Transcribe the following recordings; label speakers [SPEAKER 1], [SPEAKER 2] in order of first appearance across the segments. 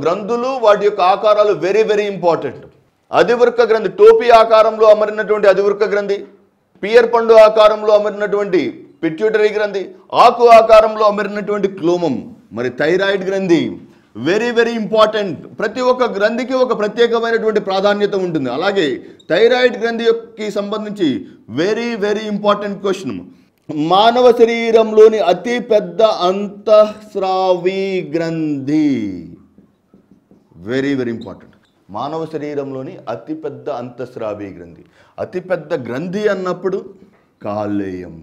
[SPEAKER 1] గ్రంథులు వాటి యొక్క ఆకారాలు వెరీ వెరీ ఇంపార్టెంట్ అధివృక్క గ్రంథి టోపీ ఆకారంలో అమరినటువంటి అధివృక్క గ్రంథి పియర్ పండు ఆకారంలో అమరినటువంటి పిట్యూటరీ గ్రంథి ఆకు ఆకారంలో అమరినటువంటి క్లోమం మరి థైరాయిడ్ గ్రంథి వెరీ వెరీ ఇంపార్టెంట్ ప్రతి ఒక్క గ్రంథికి ఒక ప్రత్యేకమైనటువంటి ప్రాధాన్యత ఉంటుంది అలాగే థైరాయిడ్ గ్రంథి యొక్క సంబంధించి వెరీ వెరీ ఇంపార్టెంట్ క్వశ్చన్ మానవ శరీరంలోని అతి పెద్ద అంతఃస్రావి గ్రంథి వెరీ వెరీ ఇంపార్టెంట్ మానవ శరీరంలోని అతిపెద్ద అంతఃస్రావి గ్రంథి అతిపెద్ద గ్రంథి అన్నప్పుడు కాలేయం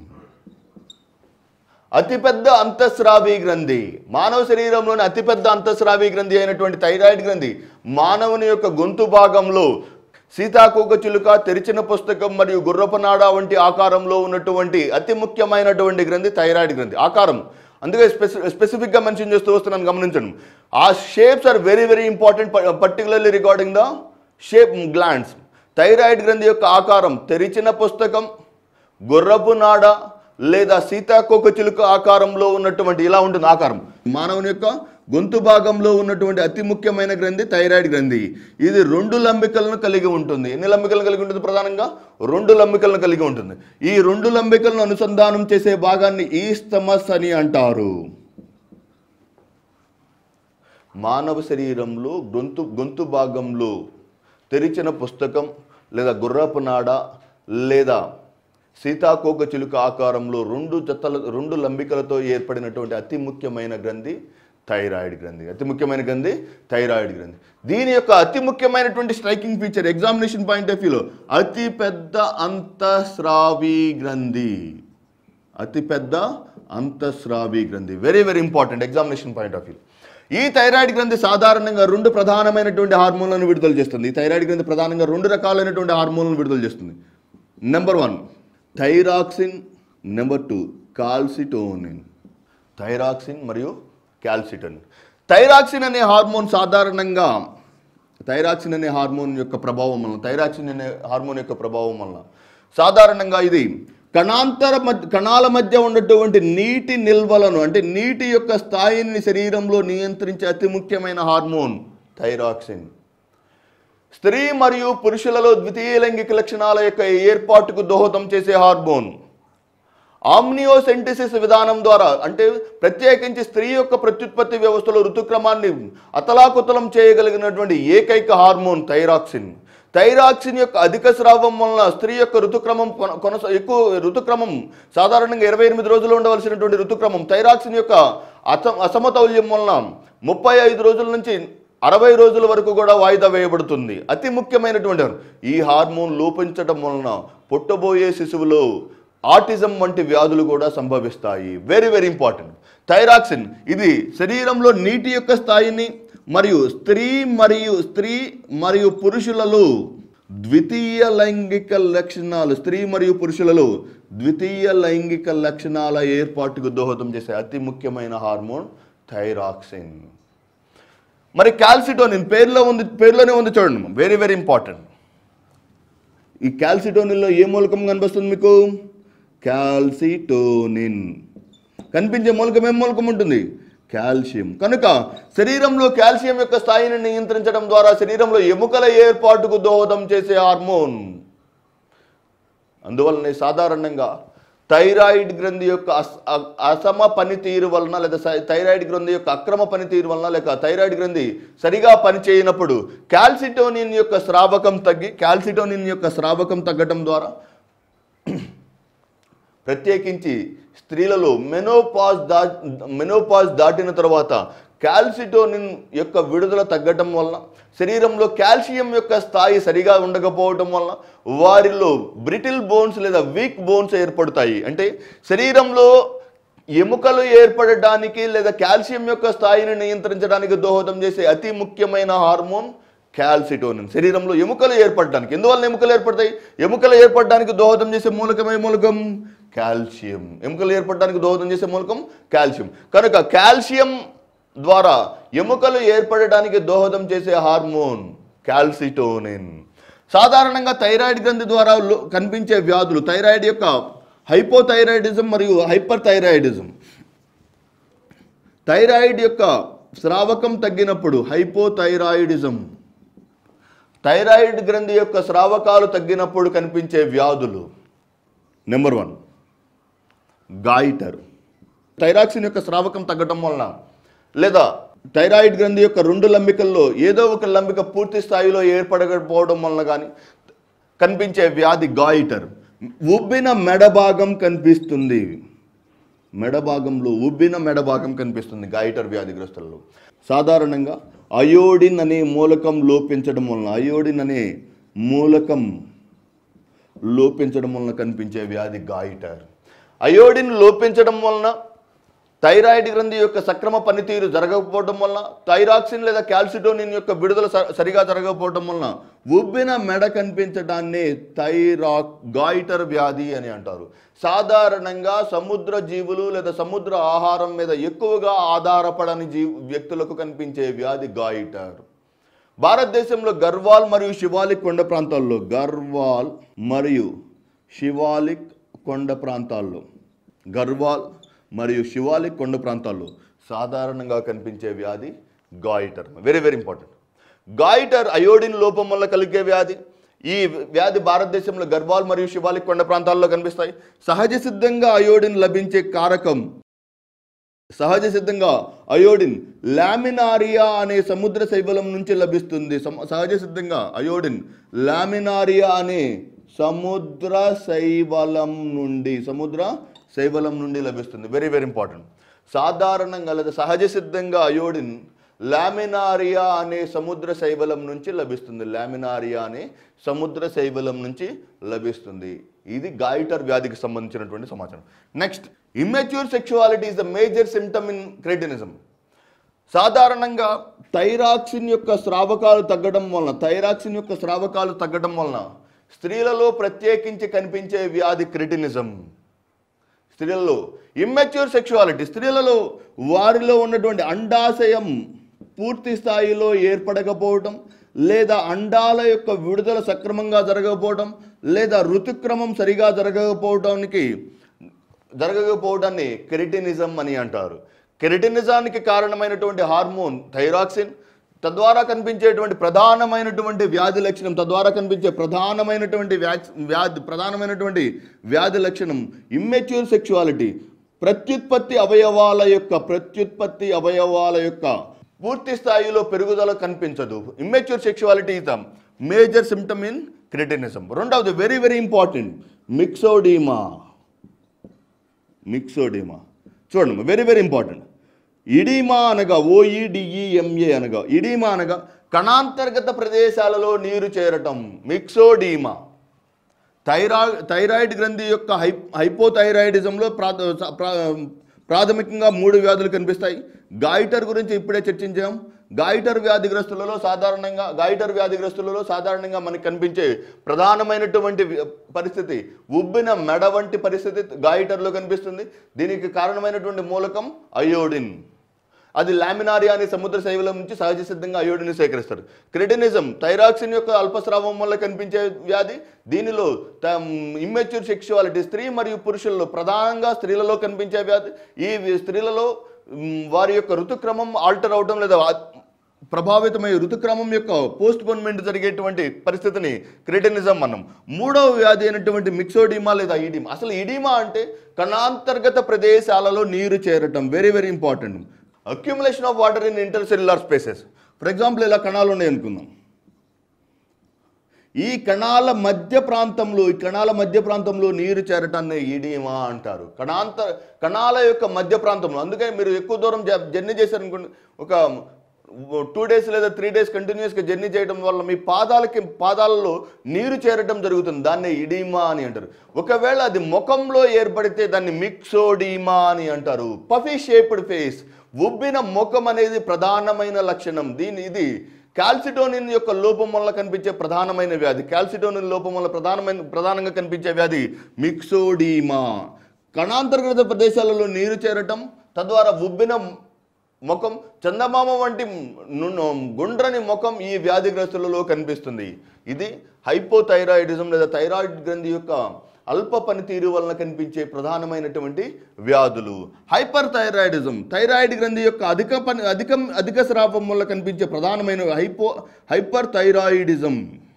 [SPEAKER 1] అతిపెద్ద అంతఃస్రావి గ్రంథి మానవ శరీరంలోని అతిపెద్ద అంతఃస్రావి గ్రంథి అయినటువంటి థైరాయిడ్ గ్రంథి మానవుని యొక్క గొంతు భాగంలో సీతాకోక చిలుక తెరిచిన పుస్తకం మరియు గుర్రపనాడ వంటి ఆకారంలో ఉన్నటువంటి అతి ముఖ్యమైనటువంటి గ్రంథి థైరాయిడ్ గ్రంథి ఆకారం అందుకే స్పెసి స్పెసిఫిక్గా మెన్షన్ చేస్తూ వస్తున్నాను గమనించండి ఆ shapes are very very important particularly regarding the shape glands thyroid గ్రంథి యొక్క ఆకారం తెరిచిన పుస్తకం గుర్రపు నాడ లేదా సీతాకోక చిలుక ఆకారంలో ఉన్నటువంటి ఇలా ఉంటుంది ఆకారం మానవుని యొక్క గొంతు భాగంలో ఉన్నటువంటి అతి ముఖ్యమైన గ్రంథి థైరాయిడ్ గ్రంథి ఇది రెండు లంబికలను కలిగి ఉంటుంది ఎన్ని లంబికలను కలిగి ఉంటుంది ప్రధానంగా రెండు లంబికలను కలిగి ఉంటుంది ఈ రెండు లంబికలను అనుసంధానం చేసే భాగాన్ని ఈస్తమస్ అని అంటారు మానవ శరీరంలో గొంతు గొంతు భాగంలో తెరిచిన పుస్తకం లేదా గుర్రపు నాడ లేదా సీతాకోక చిలుక ఆకారంలో రెండు జతల రెండు లంబికలతో ఏర్పడినటువంటి అతి ముఖ్యమైన గ్రంథి థైరాయిడ్ గ్రంథి అతి ముఖ్యమైన గ్రంథి థైరాయిడ్ గ్రంథి దీని యొక్క అతి ముఖ్యమైనటువంటి striking feature examination point of వ్యూలో అతి పెద్ద అంతఃస్రావి గ్రంథి అతి పెద్ద అంతఃస్రావి గ్రంథి very very important examination point of view ఈ థైరాయిడ్ గ్రంథి సాధారణంగా రెండు ప్రధానమైనటువంటి హార్మోన్లను విడుదల చేస్తుంది ఈ థైరాయిడ్ గ్రంథి ప్రధానంగా రెండు రకాలైనటువంటి హార్మోన్లను విడుదల చేస్తుంది number one thyroxine number two calcitonin thyroxine మరియు క్యాల్సిటోనిన్ థైరాక్సిన్ అనే హార్మోన్ సాధారణంగా థైరాక్సిన్ అనే హార్మోన్ యొక్క ప్రభావం వలన థైరాక్సిన్ అనే హార్మోన్ యొక్క ప్రభావం వలన సాధారణంగా ఇది కణాంతర మధ్య కణాల మధ్య ఉన్నటువంటి నీటి నిల్వలను అంటే నీటి యొక్క స్థాయిని శరీరంలో నియంత్రించే అతి ముఖ్యమైన హార్మోన్ థైరాక్సిన్ స్త్రీ మరియు పురుషులలో ద్వితీయ లైంగిక లక్షణాల యొక్క ఏర్పాటుకు దోహదం చేసే హార్మోన్ ఆమ్నియోసెంటిసిస్ విధానం ద్వారా అంటే ప్రత్యేకించి స్త్రీ యొక్క ప్రత్యుత్పత్తి వ్యవస్థలో ఋతుక్రమాన్ని అతలాకుతలం చేయగలిగినటువంటి ఏకైక హార్మోన్ థైరాక్సిన్ థైరాక్సిన్ యొక్క అధిక స్రావం వలన స్త్రీ యొక్క ఋతుక్రమం కొన- కొనసా ఎక్కువ ఋతుక్రమం సాధారణంగా ఇరవై ఎనిమిది రోజులు ఉండవలసినటువంటి ఋతుక్రమం థైరాక్సిన్ యొక్క అస అసమతౌల్యం వలన ముప్పై ఐదు రోజుల నుంచి అరవై రోజుల వరకు కూడా వాయిదా వేయబడుతుంది అతి ముఖ్యమైనటువంటి ఈ హార్మోన్ లోపించడం వలన పుట్టబోయే శిశువులో ఆటిజం వంటి వ్యాధులు కూడా సంభవిస్తాయి వెరీ వెరీ ఇంపార్టెంట్ థైరాక్సిన్ ఇది శరీరంలో నీటి యొక్క స్థాయిని మరియు స్త్రీ మరియు స్త్రీ మరియు పురుషులలో ద్వితీయ లైంగిక లక్షణాలు స్త్రీ మరియు పురుషులలో ద్వితీయ లైంగిక లక్షణాల ఏర్పాటుకు దోహదం చేసే అతి ముఖ్యమైన హార్మోన్ థైరాక్సిన్ మరి క్యాల్సిటోనిన్ పేరులో ఉంది పేరులోనే ఉంది చూడండి వెరీ వెరీ ఇంపార్టెంట్ ఈ క్యాల్సిటోనిన్లో ఏ మూలకం కనిపిస్తుంది మీకు క్యాల్సిటోనిన్ కనిపించే మూలకం ఏం మూలకం ఉంటుంది కాల్షియం కనుక శరీరంలో కాల్షియం యొక్క స్థాయిని నియంత్రించడం ద్వారా శరీరంలో ఎముకల ఏర్పాటుకు దోహదం చేసే హార్మోన్ అందువలనే సాధారణంగా థైరాయిడ్ గ్రంథి యొక్క అస్- అ- అసమ పనితీరు వలన లేదా సై- థైరాయిడ్ గ్రంథి యొక్క అక్రమ పనితీరు వలన లేక థైరాయిడ్ గ్రంథి సరిగా పనిచేయనప్పుడు కాల్సిటోనిన్ యొక్క స్రావకం తగ్గి కాల్సిటోనిన్ యొక్క స్రావకం తగ్గటం ద్వారా ప్రత్యేకించి స్త్రీలలో మెనోపాజ్ దా మెనోపాజ్ దాటిన తర్వాత కాల్సిటోనిన్ యొక్క విడుదల తగ్గటం వలన శరీరంలో కాల్షియం యొక్క స్థాయి సరిగా ఉండకపోవటం వలన వారిలో బ్రిటిల్ బోన్స్ లేదా వీక్ బోన్స్ ఏర్పడతాయి అంటే శరీరంలో ఎముకలు ఏర్పడడానికి లేదా కాల్షియం యొక్క స్థాయిని నియంత్రించడానికి దోహదం చేసే అతి ముఖ్యమైన హార్మోన్ క్యాల్సిటోనిన్ శరీరంలో ఎముకలు ఏర్పడడానికి ఎందువల్ల ఎముకలు ఏర్పడతాయి ఎముకలు ఏర్పడడానికి దోహదం చేసే మూలకమే మూలకం కాల్షియం ఎముకలు ఏర్పడడానికి దోహదం చేసే మూలకం కాల్షియం కనుక కాల్షియం ద్వారా ఎముకలు ఏర్పడడానికి దోహదం చేసే హార్మోన్ కాల్సిటోనిన్ సాధారణంగా థైరాయిడ్ గ్రంథి ద్వారా లో- కనిపించే వ్యాధులు థైరాయిడ్ యొక్క హైపోథైరాయిడిజం మరియు హైపర్ థైరాయిడిజం థైరాయిడ్ యొక్క స్రావకం తగ్గినప్పుడు హైపోథైరాయిడిజం థైరాయిడ్ గ్రంథి యొక్క స్రావకాలు తగ్గినప్పుడు కనిపించే వ్యాధులు నెంబర్ వన్ గాయిటర్ థైరాక్సిన్ యొక్క స్రావకం తగ్గటం వలన లేదా థైరాయిడ్ గ్రంథి యొక్క రెండు లంబికల్లో ఏదో ఒక లంబిక పూర్తి స్థాయిలో ఏర్పడకపోవడం వలన కానీ కనిపించే వ్యాధి గాయిటర్ ఉబ్బిన మెడ భాగం కనిపిస్తుంది మెడ భాగంలో ఉబ్బిన మెడ భాగం కనిపిస్తుంది గాయిటర్ వ్యాధిగ్రస్తులలో సాధారణంగా అయోడిన్ అనే మూలకం లోపించడం వలన అయోడిన్ అనే మూలకం లోపించడం వలన కనిపించే వ్యాధి గాయిటర్ అయోడిన్ లోపించడం వలన థైరాయిడ్ గ్రంథి యొక్క సక్రమ పనితీరు జరగకపోవడం వలన థైరాక్సిన్ లేదా క్యాల్సిటోనిన్ యొక్క విడుదల స- సరిగా జరగకపోవడం వలన ఉబ్బిన మెడ కనిపించడాన్ని థైరా గాయిటర్ వ్యాధి అని అంటారు సాధారణంగా సముద్ర జీవులు లేదా సముద్ర ఆహారం మీద ఎక్కువగా ఆధారపడని జీ వ్యక్తులకు కనిపించే వ్యాధి గాయిటర్ భారతదేశంలో గర్వాల్ మరియు శివాలిక్ కొండ ప్రాంతాల్లో గర్వాల్ మరియు శివాలిక్ కొండ ప్రాంతాల్లో గర్వాల్ మరియు శివాలిక్ కొండ ప్రాంతాల్లో సాధారణంగా కనిపించే వ్యాధి goitre very very important goitre iodine లోపం వల్ల కలిగే వ్యాధి ఈ వ్యాధి భారతదేశంలో గర్వాల్ మరియు శివాలిక్ కొండ ప్రాంతాల్లో కనిపిస్తాయి సహజ సిద్ధంగా అయోడిన్ లభించే కారకం సహజ సిద్ధంగా అయోడిన్ లామినారియా అనే సముద్ర శైవలం నుంచి లభిస్తుంది సమ- సహజ సిద్ధంగా అయోడిన్ లామినారియా అనే సముద్ర శైవలం నుండి సముద్ర శైవలం నుండి లభిస్తుంది వెరీ వెరీ ఇంపార్టెంట్ సాధారణంగా లేదా సహజ సిద్ధంగా అయోడిన్ లామినారియా అనే సముద్ర శైవలం నుంచి లభిస్తుంది లామినారియా అనే సముద్ర శైవలం నుంచి లభిస్తుంది ఇది గాయిటర్ వ్యాధికి సంబంధించినటువంటి సమాచారం next immature sexuality is the major symptom in cretinism సాధారణంగా థైరాక్సిన్ యొక్క స్రావకాలు తగ్గడం వలన థైరాక్సిన్ యొక్క స్రావకాలు తగ్గడం వలన స్త్రీలలో ప్రత్యేకించి కనిపించే వ్యాధి క్రిటినిజం స్త్రీలలో ఇమ్మెచ్యూర్ సెక్షువాలిటీ స్త్రీలలో వారిలో ఉన్నటువంటి అండాశయం పూర్తి స్థాయిలో ఏర్పడకపోవటం లేదా అండాల యొక్క విడుదల సక్రమంగా జరగకపోవటం లేదా ఋతుక్రమం సరిగా జరగకపోవటానికి జరగకపోవడాన్ని కెరిటినిజం అని అంటారు కెరిటినిజానికి కారణమైనటువంటి హార్మోన్ థైరాక్సిన్ తద్వారా కనిపించేటువంటి ప్రధానమైనటువంటి వ్యాధి లక్షణం తద్వారా కనిపించే ప్రధానమైనటువంటి వ్యాక్స్ వ్యాధి ప్రధానమైనటువంటి వ్యాధి లక్షణం ఇమ్మెచ్యూర్ సెక్షువాలిటీ ప్రత్యుత్పత్తి అవయవాల యొక్క ప్రత్యుత్పత్తి అవయవాల యొక్క పూర్తి స్థాయిలో పెరుగుదల కనిపించదు immature sexuality is the major symptom in cretinism రెండవది very very important myxoedema myxoedema చూడండి వెరీ వెరీ ఇంపార్టెంట్ ఇడీమా అనగా ఓఈడిఈఎంఏ అనగా ఇడీమా అనగా కణాంతర్గత ప్రదేశాలలో నీరు చేరటం మిక్సోడీమా థైరా థైరాయిడ్ గ్రంథి యొక్క హై హైపోథైరాయిడిజంలో ప్రాథ ప్రా- ప్రాథమికంగా మూడు వ్యాధులు కనిపిస్తాయి గాయిటర్ గురించి ఇప్పుడే చర్చించాం గాయిటర్ వ్యాధిగ్రస్తులలో సాధారణంగా గాయిటర్ వ్యాధిగ్రస్తులలో సాధారణంగా మనకు కనిపించే ప్రధానమైనటువంటి వ్య- పరిస్థితి ఉబ్బిన మెడ వంటి పరిస్థితి గాయిటర్లో కనిపిస్తుంది దీనికి కారణమైనటువంటి మూలకం అయోడిన్ అది లామినారియా అనే సముద్ర శైవలం నుంచి సహజ సిద్ధంగా అయోడిని సేకరిస్తారు క్రిటినిజం థైరాక్సిన్ యొక్క అల్పస్రావం వల్ల కనిపించే వ్యాధి దీనిలో ఇమ్మెచ్యూర్ సెక్షువాలిటీ స్త్రీ మరియు పురుషుల్లో ప్రధానంగా స్త్రీలలో కనిపించే వ్యాధి ఈ వి- స్త్రీలలో మ్, వారి యొక్క ఋతుక్రమం ఆల్టర్ అవటం లేదా ఆ- ప్రభావితమై ఋతుక్రమం యొక్క పోస్ట్ పోన్మెంట్ జరిగేటువంటి పరిస్థితిని క్రిటినిజం అన్నాం మూడవ వ్యాధి అయినటువంటి మిక్సోడిమా లేదా ఇడిమా అసలు ఇడిమా అంటే కణాంతర్గత ప్రదేశాలలో నీరు చేరటం very very important accumulation of water in intercellular spaces for example ఇలా కణాలు ఉన్నాయి అనుకుందాం ఈ కణాల మధ్య ప్రాంతంలో ఈ కణాల మధ్య ప్రాంతంలో నీరు చేరటాన్ని ఈడిమా అంటారు కణాంతర కణాల యొక్క మధ్య ప్రాంతంలో అందుకని మీరు ఎక్కువ దూరం జ- జర్నీ చేశారనుకోండి ఒక టూ డేస్ లేదా త్రీ డేస్ కంటిన్యూస్గా జర్నీ చేయడం వల్ల మీ పాదాలకి పాదాలలో నీరు చేరటం జరుగుతుంది దాన్ని ఇడీమా అని అంటారు ఒకవేళ అది ముఖంలో ఏర్పడితే దాన్ని మిక్సోడీమా అని అంటారు పఫీ షేప్డ్ ఫేస్ ఉబ్బిన ముఖం అనేది ప్రధానమైన లక్షణం దీని ఇది కాల్సిటోనిన్ యొక్క లోపం వల్ల కనిపించే ప్రధానమైన వ్యాధి కాల్సిటోనిన్ లోపం వల్ల ప్రధానమైన ప్రధానంగా కనిపించే వ్యాధి మిక్సోడీమా కణాంతర్గత ప్రదేశాలలో నీరు చేరటం తద్వారా ఉబ్బిన ముఖం చందమామ వంటి ను- గుండ్రని ముఖం ఈ వ్యాధిగ్రస్తులలో కనిపిస్తుంది ఇది హైపోథైరాయిడిజం లేదా థైరాయిడ్ గ్రంథి యొక్క అల్ప పనితీరు వలన కనిపించే ప్రధానమైనటువంటి వ్యాధులు హైపర్ థైరాయిడిజం థైరాయిడ్ గ్రంథి యొక్క అధిక పని అధిక అధిక స్రావం వల్ల కనిపించే ప్రధానమైన హైపో హైపర్ థైరాయిడిజం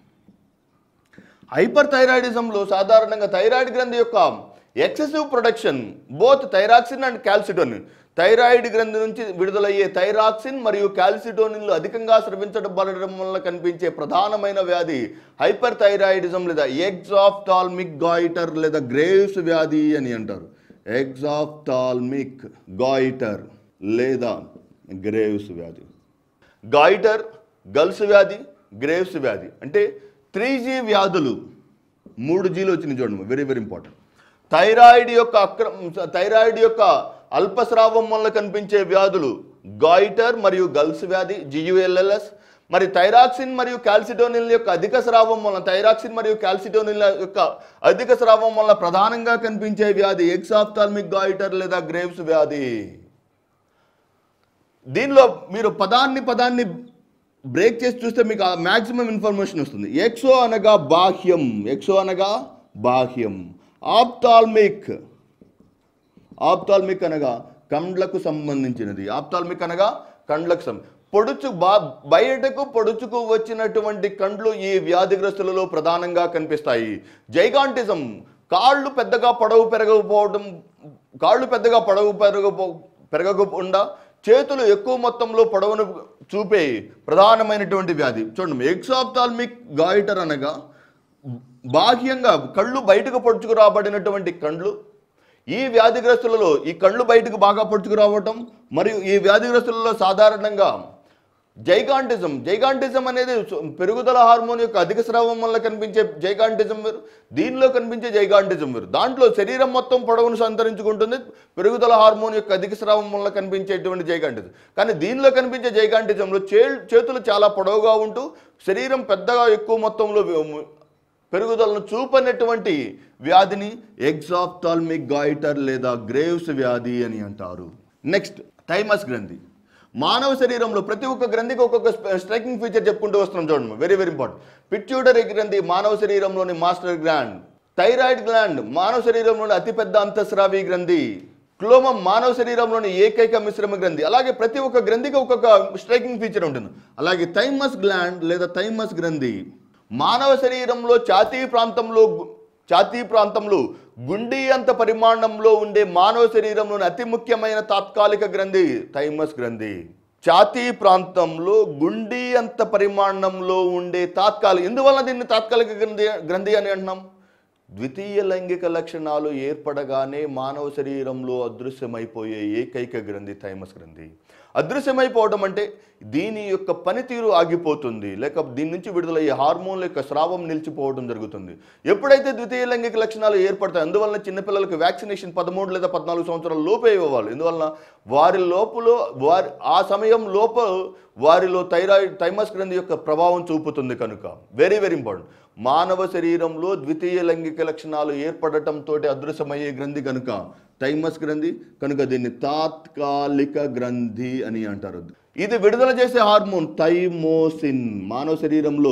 [SPEAKER 1] హైపర్ థైరాయిడిజంలో సాధారణంగా థైరాయిడ్ గ్రంథి యొక్క excessive production both thyroxine and calcitonin thyroid గ్రంథి నుంచి విడుదలయ్యే థైరాక్సిన్ మరియు క్యాల్సిటోనిన్లు అధికంగా స్రవించడం పడడం వల్ల కనిపించే ప్రధానమైన వ్యాధి హైపర్ థైరాయిడిజం లేదా ఎగ్జాఫ్టాల్మిక్ గాయిటర్ లేదా గ్రేవ్స్ వ్యాధి అని అంటారు ఎగ్జాఫ్టాల్మిక్ గాయిటర్ లేదా గ్రేవ్స్ వ్యాధి గాయిటర్ గల్స్ వ్యాధి గ్రేవ్స్ వ్యాధి అంటే త్రీ జీ వ్యాధులు మూడు జీలు వచ్చినాయి చూడండి వెరీ వెరీ ఇంపార్టెంట్ థైరాయిడ్ యొక్క అక్ర థైరాయిడ్ యొక్క అల్పస్రావం వల్ల కనిపించే వ్యాధులు గాయిటర్ మరియు గల్స్ వ్యాధి జియుఎల్ఎల్ఎస్ మరి థైరాక్సిన్ మరియు క్యాల్సిటోనిల్ యొక్క అధిక స్రావం వలన థైరాక్సిన్ మరియు క్యాల్సిటోనిల్ యొక్క అధిక స్రావం వల్ల ప్రధానంగా కనిపించే వ్యాధి ఎక్సాఫ్థాల్మిక్ గాయిటర్ లేదా గ్రేవ్స్ వ్యాధి దీనిలో మీరు పదాన్ని పదాన్ని బ్రేక్ చేసి చూస్తే మీకు మ్యాక్సిమం ఇన్ఫర్మేషన్ వస్తుంది ఎక్సో అనగా బాహ్యం ఎక్సో అనగా బాహ్యం ఆప్తాల్మిక్ ఆప్తాల్మిక్ అనగా కండ్లకు సంబంధించినది ఆప్తాల్మిక్ అనగా కండ్లకు సం పొడుచు బా బయటకు పొడుచుకు వచ్చినటువంటి కండ్లు ఈ వ్యాధిగ్రస్తులలో ప్రధానంగా కనిపిస్తాయి జైగాంటిజం కాళ్ళు పెద్దగా పొడవు పెరగకపోవడం కాళ్ళు పెద్దగా పొడవు పెరగపో పెరగకుండా చేతులు ఎక్కువ మొత్తంలో పొడవును చూపే ప్రధానమైనటువంటి వ్యాధి చూడండి ఎక్సాప్తాల్మిక్ గాయిటర్ అనగా బాహ్యంగా కళ్ళు బయటకు పొడుచుకు రాబడినటువంటి కండ్లు ఈ వ్యాధిగ్రస్తులలో ఈ కళ్ళు బయటకు బాగా పొడుచుకు రావటం మరియు ఈ వ్యాధిగ్రస్తులలో సాధారణంగా జైగాంటిజం జైగాంటిజం అనేది సు- పెరుగుదల హార్మోన్ యొక్క అధిక స్రావం వల్ల కనిపించే జైగాంటిజం వేరు దీనిలో కనిపించే జైగాంటిజం వేరు దాంట్లో శరీరం మొత్తం పొడవును సంతరించుకుంటుంది పెరుగుదల హార్మోన్ యొక్క అధిక స్రావం వల్ల కనిపించేటువంటి జైగాంటిజం కానీ దీనిలో కనిపించే జైగాంటిజంలో చే చేతులు చాలా పొడవుగా ఉంటూ శరీరం పెద్దగా ఎక్కువ మొత్తంలో వి- పెరుగుదలను చూపనటువంటి వ్యాధిని ఎగ్జాప్టాల్మిక్ గాయిటర్ లేదా గ్రేవ్స్ వ్యాధి అని అంటారు నెక్స్ట్ థైమస్ గ్రంథి మానవ శరీరంలో ప్రతి ఒక్క గ్రంథికి ఒక్కొక్క స్ట్రైకింగ్ ఫీచర్ చెప్పుకుంటూ వస్తున్నాం చూడండి వెరీ వెరీ ఇంపార్టెంట్ పిట్యూటరీ గ్రంథి మానవ శరీరంలోని మాస్టర్ గ్లాండ్ థైరాయిడ్ గ్లాండ్ మానవ శరీరంలోని అతిపెద్ద అంతఃస్రావి గ్రంథి క్లోమం మానవ శరీరంలోని ఏకైక మిశ్రమ గ్రంథి అలాగే ప్రతి ఒక్క గ్రంథికి ఒక్కొక్క స్ట్రైకింగ్ ఫీచర్ ఉంటుంది అలాగే థైమస్ గ్లాండ్ లేదా థైమస్ గ్రంథి మానవ శరీరంలో ఛాతీ ప్రాంతంలో గు- ఛాతీ ప్రాంతంలో గుండి అంత పరిమాణంలో ఉండే మానవ శరీరంలోని అతి ముఖ్యమైన తాత్కాలిక గ్రంథి థైమస్ గ్రంథి ఛాతీ ప్రాంతంలో గుండి అంత పరిమాణంలో ఉండే తాత్కాలిక ఎందువల్ల దీన్ని తాత్కాలిక గ్రంథి గ్రంథి అని అంటున్నాం ద్వితీయ లైంగిక లక్షణాలు ఏర్పడగానే మానవ శరీరంలో అదృశ్యమైపోయే ఏకైక గ్రంథి థైమస్ గ్రంథి అదృశ్యమైపోవడం అంటే దీని యొక్క పనితీరు ఆగిపోతుంది లేక దీని నుంచి విడుదలయ్యే హార్మోన్ల యొక్క స్రావం నిలిచిపోవడం జరుగుతుంది ఎప్పుడైతే ద్వితీయ లైంగిక లక్షణాలు ఏర్పడతాయి అందువలన చిన్నపిల్లలకు వ్యాక్సినేషన్ పదమూడు లేదా పద్నాలుగు సంవత్సరాల లోపే ఇవ్వాలి ఎందువలన వారి లోపల వారి ఆ సమయం లోప వారిలో థైరాయిడ్ థైమస్ గ్రంథి యొక్క ప్రభావం చూపుతుంది కనుక వెరీ వెరీ ఇంపార్టెంట్ మానవ శరీరంలో ద్వితీయ లైంగిక లక్షణాలు ఏర్పడటంతో అదృశ్యమయ్యే గ్రంథి కనుక థైమస్ గ్రంథి కనుక దీన్ని తాత్కాలిక గ్రంథి అని అంటారు ఇది విడుదల చేసే హార్మోన్ థైమోసిన్ మానవ శరీరంలో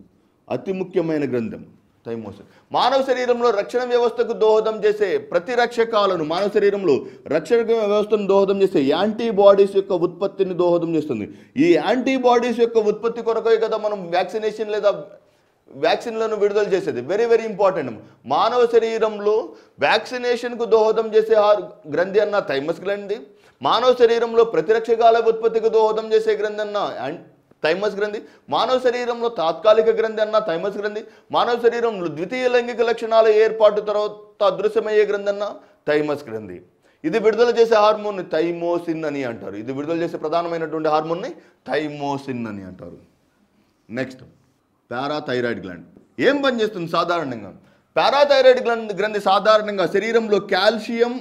[SPEAKER 1] అతి ముఖ్యమైన గ్రంథం థైమోసిన్ మానవ శరీరంలో రక్షణ వ్యవస్థకు దోహదం చేసే ప్రతిరక్షకాలను మానవ శరీరంలో రక్షణ వ్యవస్థను దోహదం చేసే యాంటీబాడీస్ యొక్క ఉత్పత్తిని దోహదం చేస్తుంది ఈ యాంటీబాడీస్ యొక్క ఉత్పత్తి కొరకే కదా మనం వ్యాక్సినేషన్ లేదా వ్యాక్సిన్లను విడుదల చేసేది వెరీ వెరీ ఇంపార్టెంట్ మానవ శరీరంలో వ్యాక్సినేషన్కు దోహదం చేసే హార్ గ్రంథి అన్న థైమస్ గ్రంథి మానవ శరీరంలో ప్రతిరక్షకాల ఉత్పత్తికి దోహదం చేసే గ్రంథి అన్న యాన్- థైమస్ గ్రంథి మానవ శరీరంలో తాత్కాలిక గ్రంథి అన్న థైమస్ గ్రంథి మానవ శరీరంలో ద్వితీయ లైంగిక లక్షణాల ఏర్పాటు తర్వాత అదృశ్యమయ్యే గ్రంథి అన్న థైమస్ గ్రంథి ఇది విడుదల చేసే హార్మోన్ని థైమోసిన్ అని అంటారు ఇది విడుదల చేసే ప్రధానమైనటువంటి హార్మోన్ని థైమోసిన్ అని అంటారు నెక్స్ట్ పారాథైరాయిడ్ గ్లాండ్ ఏం పనిచేస్తుంది సాధారణంగా పారాథైరాయిడ్ గ్లండ్ గ్రంథి సాధారణంగా శరీరంలో కాల్షియం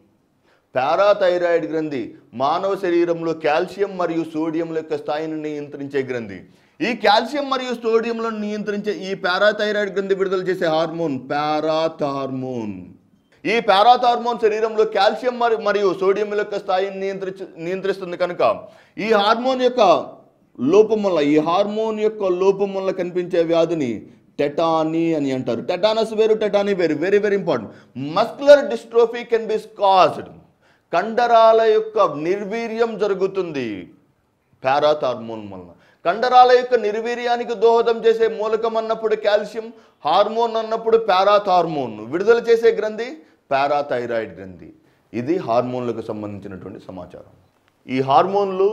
[SPEAKER 1] పారాథైరాయిడ్ గ్రంథి మానవ శరీరంలో కాల్షియం మరియు సోడియం యొక్క స్థాయిని నియంత్రించే గ్రంథి ఈ కాల్షియం మరియు సోడియంలను నియంత్రించే ఈ పారాథైరాయిడ్ గ్రంథి విడుదల చేసే హార్మోన్ పారాథార్మోన్ ఈ పారాథార్మోన్ శరీరంలో కాల్షియం మరి- మరియు సోడియం యొక్క స్థాయిని నియంత్రించ నియంత్రిస్తుంది కనుక ఈ హార్మోన్ యొక్క లోపం వల్ల ఈ హార్మోన్ యొక్క లోపం వల్ల కనిపించే వ్యాధిని టెటానీ అని అంటారు టెటానస్ వేరు టెటానీ వేరు very very important muscular dystrophy can be caused కండరాల యొక్క నిర్వీర్యం జరుగుతుంది పారాత్ హార్మోన్ వలన కండరాల యొక్క నిర్వీర్యానికి దోహదం చేసే మూలకం అన్నప్పుడు కాల్షియం హార్మోన్ అన్నప్పుడు పారాత్ హార్మోన్ విడుదల చేసే గ్రంథి పారాథైరాయిడ్ గ్రంథి ఇది హార్మోన్లకు సంబంధించినటువంటి సమాచారం ఈ హార్మోన్లు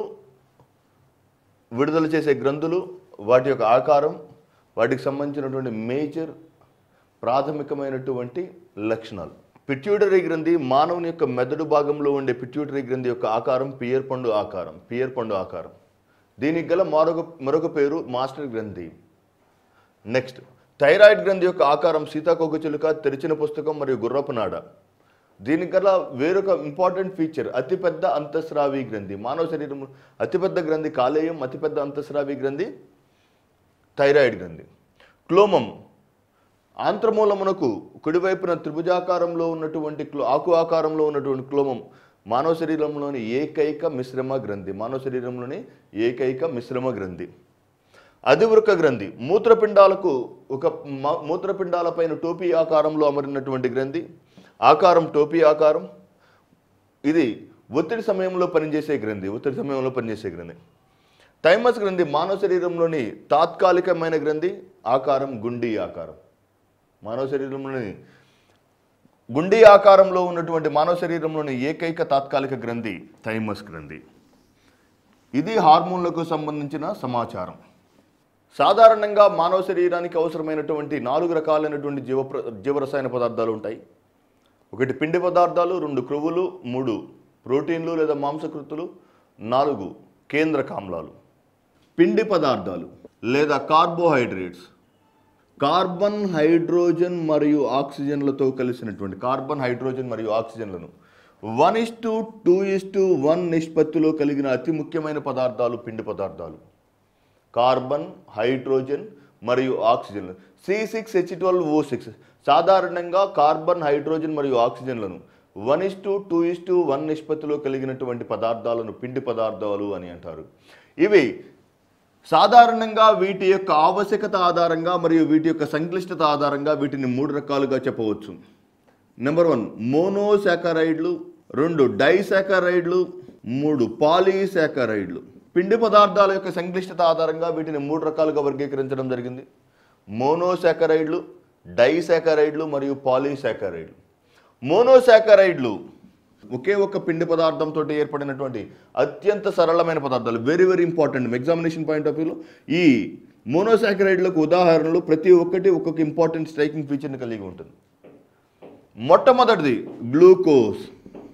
[SPEAKER 1] విడుదల చేసే గ్రంథులు వాటి యొక్క ఆకారం వాటికి సంబంధించినటువంటి మేజర్ ప్రాథమికమైనటువంటి లక్షణాలు పిట్యూటరీ గ్రంథి మానవుని యొక్క మెదడు భాగంలో ఉండే పిట్యూటరీ గ్రంథి యొక్క ఆకారం పియర్ పండు ఆకారం పియర్ పండు ఆకారం దీనికి గల మరొక మరొక పేరు మాస్టర్ గ్రంథి నెక్స్ట్ థైరాయిడ్ గ్రంథి యొక్క ఆకారం సీతాకోక చిలుక తెరిచిన పుస్తకం మరియు గుర్రపు నాడ దీనికి గల వేరొక ఇంపార్టెంట్ ఫీచర్ అతిపెద్ద అంతఃస్రావి గ్రంథి మానవ శరీరంలో అతిపెద్ద గ్రంథి కాలేయం అతిపెద్ద అంతఃస్రావి గ్రంథి థైరాయిడ్ గ్రంథి క్లోమం ఆంత్రమూలమునకు కుడివైపున త్రిభుజాకారంలో ఉన్నటువంటి క్లో ఆకు ఆకారంలో ఉన్నటువంటి క్లోమం మానవ శరీరంలోని ఏకైక మిశ్రమ గ్రంథి మానవ శరీరంలోని ఏకైక మిశ్రమ గ్రంథి అధివృక గ్రంథి మూత్రపిండాలకు ఒక మ- మూత్రపిండాలపైన టోపీ ఆకారంలో అమరినటువంటి గ్రంథి ఆకారం టోపీ ఆకారం ఇది ఒత్తిడి సమయంలో పనిచేసే గ్రంథి ఒత్తిడి సమయంలో పనిచేసే గ్రంథి థైమస్ గ్రంథి మానవ శరీరంలోని తాత్కాలికమైన గ్రంథి ఆకారం గుండి ఆకారం మానవ శరీరంలోని గుండి ఆకారంలో ఉన్నటువంటి మానవ శరీరంలోని ఏకైక తాత్కాలిక గ్రంథి థైమస్ గ్రంథి ఇది హార్మోన్లకు సంబంధించిన సమాచారం సాధారణంగా మానవ శరీరానికి అవసరమైనటువంటి నాలుగు రకాలైనటువంటి జీవ జీవరసాయన పదార్థాలు ఉంటాయి ఒకటి పిండి పదార్థాలు రెండు క్రొవ్వులు మూడు ప్రోటీన్లు లేదా మాంసకృతులు నాలుగు కేంద్రక ఆమ్లాలు పిండి పదార్థాలు లేదా కార్బోహైడ్రేట్స్ కార్బన్ హైడ్రోజన్ మరియు ఆక్సిజన్లతో కలిసినటువంటి కార్బన్ హైడ్రోజన్ మరియు ఆక్సిజన్లను one is to two is to one నిష్పత్తిలో కలిగిన అతి ముఖ్యమైన పదార్థాలు పిండి పదార్థాలు కార్బన్ హైడ్రోజన్ మరియు oxygen C six H twelve O six సాధారణంగా కార్బన్ హైడ్రోజన్ మరియు ఆక్సిజన్లను one is to two is to one నిష్పత్తిలో కలిగినటువంటి పదార్థాలను పిండి పదార్థాలు అని అంటారు ఇవి సాధారణంగా వీటి యొక్క ఆవశ్యకత ఆధారంగా మరియు వీటి యొక్క సంక్లిష్టత ఆధారంగా వీటిని మూడు రకాలుగా చెప్పవచ్చు నెంబర్ వన్ మోనోసాకరైడ్లు రెండు డైసాకరైడ్లు మూడు పాలీసాకరైడ్లు పిండి పదార్థాల యొక్క సంక్లిష్టత ఆధారంగా వీటిని మూడు రకాలుగా వర్గీకరించడం జరిగింది మోనోసాకరైడ్లు డైసాకరైడ్లు మరియు పాలీసాకరైడ్లు మోనోసాకరైడ్లు ఒకే ఒక్క పిండి పదార్థంతో ఏర్పడినటువంటి అత్యంత సరళమైన పదార్థాలు very very important examination point of వ్యూలో ఈ మోనోసాకరైడ్లకు ఉదాహరణలు ప్రతి ఒక్కటి ఒక్కొక్క ఇంపార్టెంట్ స్ట్రైకింగ్ ఫీచర్ని కలిగి ఉంటుంది మొట్టమొదటిది గ్లూకోజ్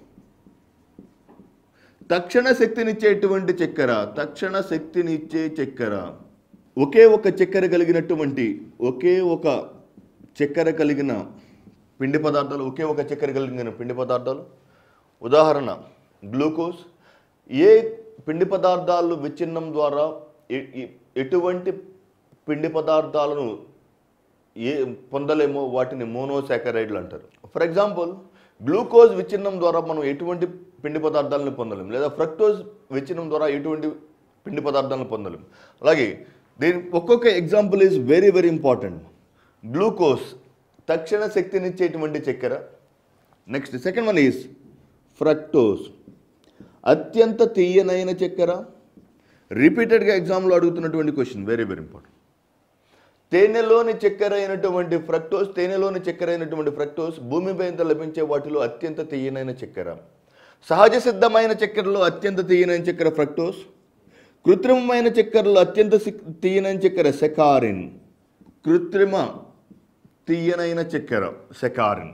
[SPEAKER 1] తక్షణ శక్తినిచ్చేటువంటి చక్కెర తక్షణ శక్తినిచ్చే చక్కెర ఒకే ఒక చక్కెర కలిగినటువంటి ఒకే ఒక చక్కెర కలిగిన పిండి పదార్థాలు ఒకే ఒక చక్కెర కలిగిన పిండి పదార్థాలు ఉదాహరణ గ్లూకోజ్ ఏ పిండి పదార్థాలు విచ్ఛిన్నం ద్వారా ఎ- ఎ- ఎటువంటి పిండి పదార్థాలను ఏ పొందలేమో వాటిని మోనోసాకరైడ్లు అంటారు ఫర్ ఎగ్జాంపుల్ గ్లూకోజ్ విచ్ఛిన్నం ద్వారా మనం ఎటువంటి పిండి పదార్థాలను పొందలేం లేదా ఫ్రక్టోజ్ విచ్ఛిన్నం ద్వారా ఎటువంటి పిండి పదార్థాలను పొందలేం అలాగే దీని ఒక్కొక్క example is very very important glucose తక్షణ శక్తినిచ్చేటువంటి చక్కెర next second one is fructose అత్యంత తీయనైన చక్కెర రిపీటెడ్గా ఎగ్జామ్లో అడుగుతున్నటువంటి క్వశ్చన్ వెరీ వెరీ ఇంపార్టెంట్ తేనెలోని చక్కెర అయినటువంటి ఫ్రక్టోస్ తేనెలోని చక్కెర అయినటువంటి ఫ్రక్టోస్ భూమి మీద లభించే వాటిలో అత్యంత తీయనైన చక్కెర సహజ సిద్ధమైన చక్కెరలో అత్యంత తీయనైన చక్కెర ఫ్రక్టోస్ కృత్రిమమైన చక్కెరలో అత్యంత సిక్- తీయనైన చక్కెర సెకారిన్ కృత్రిమ తీయనైన చక్కెర సెకారిన్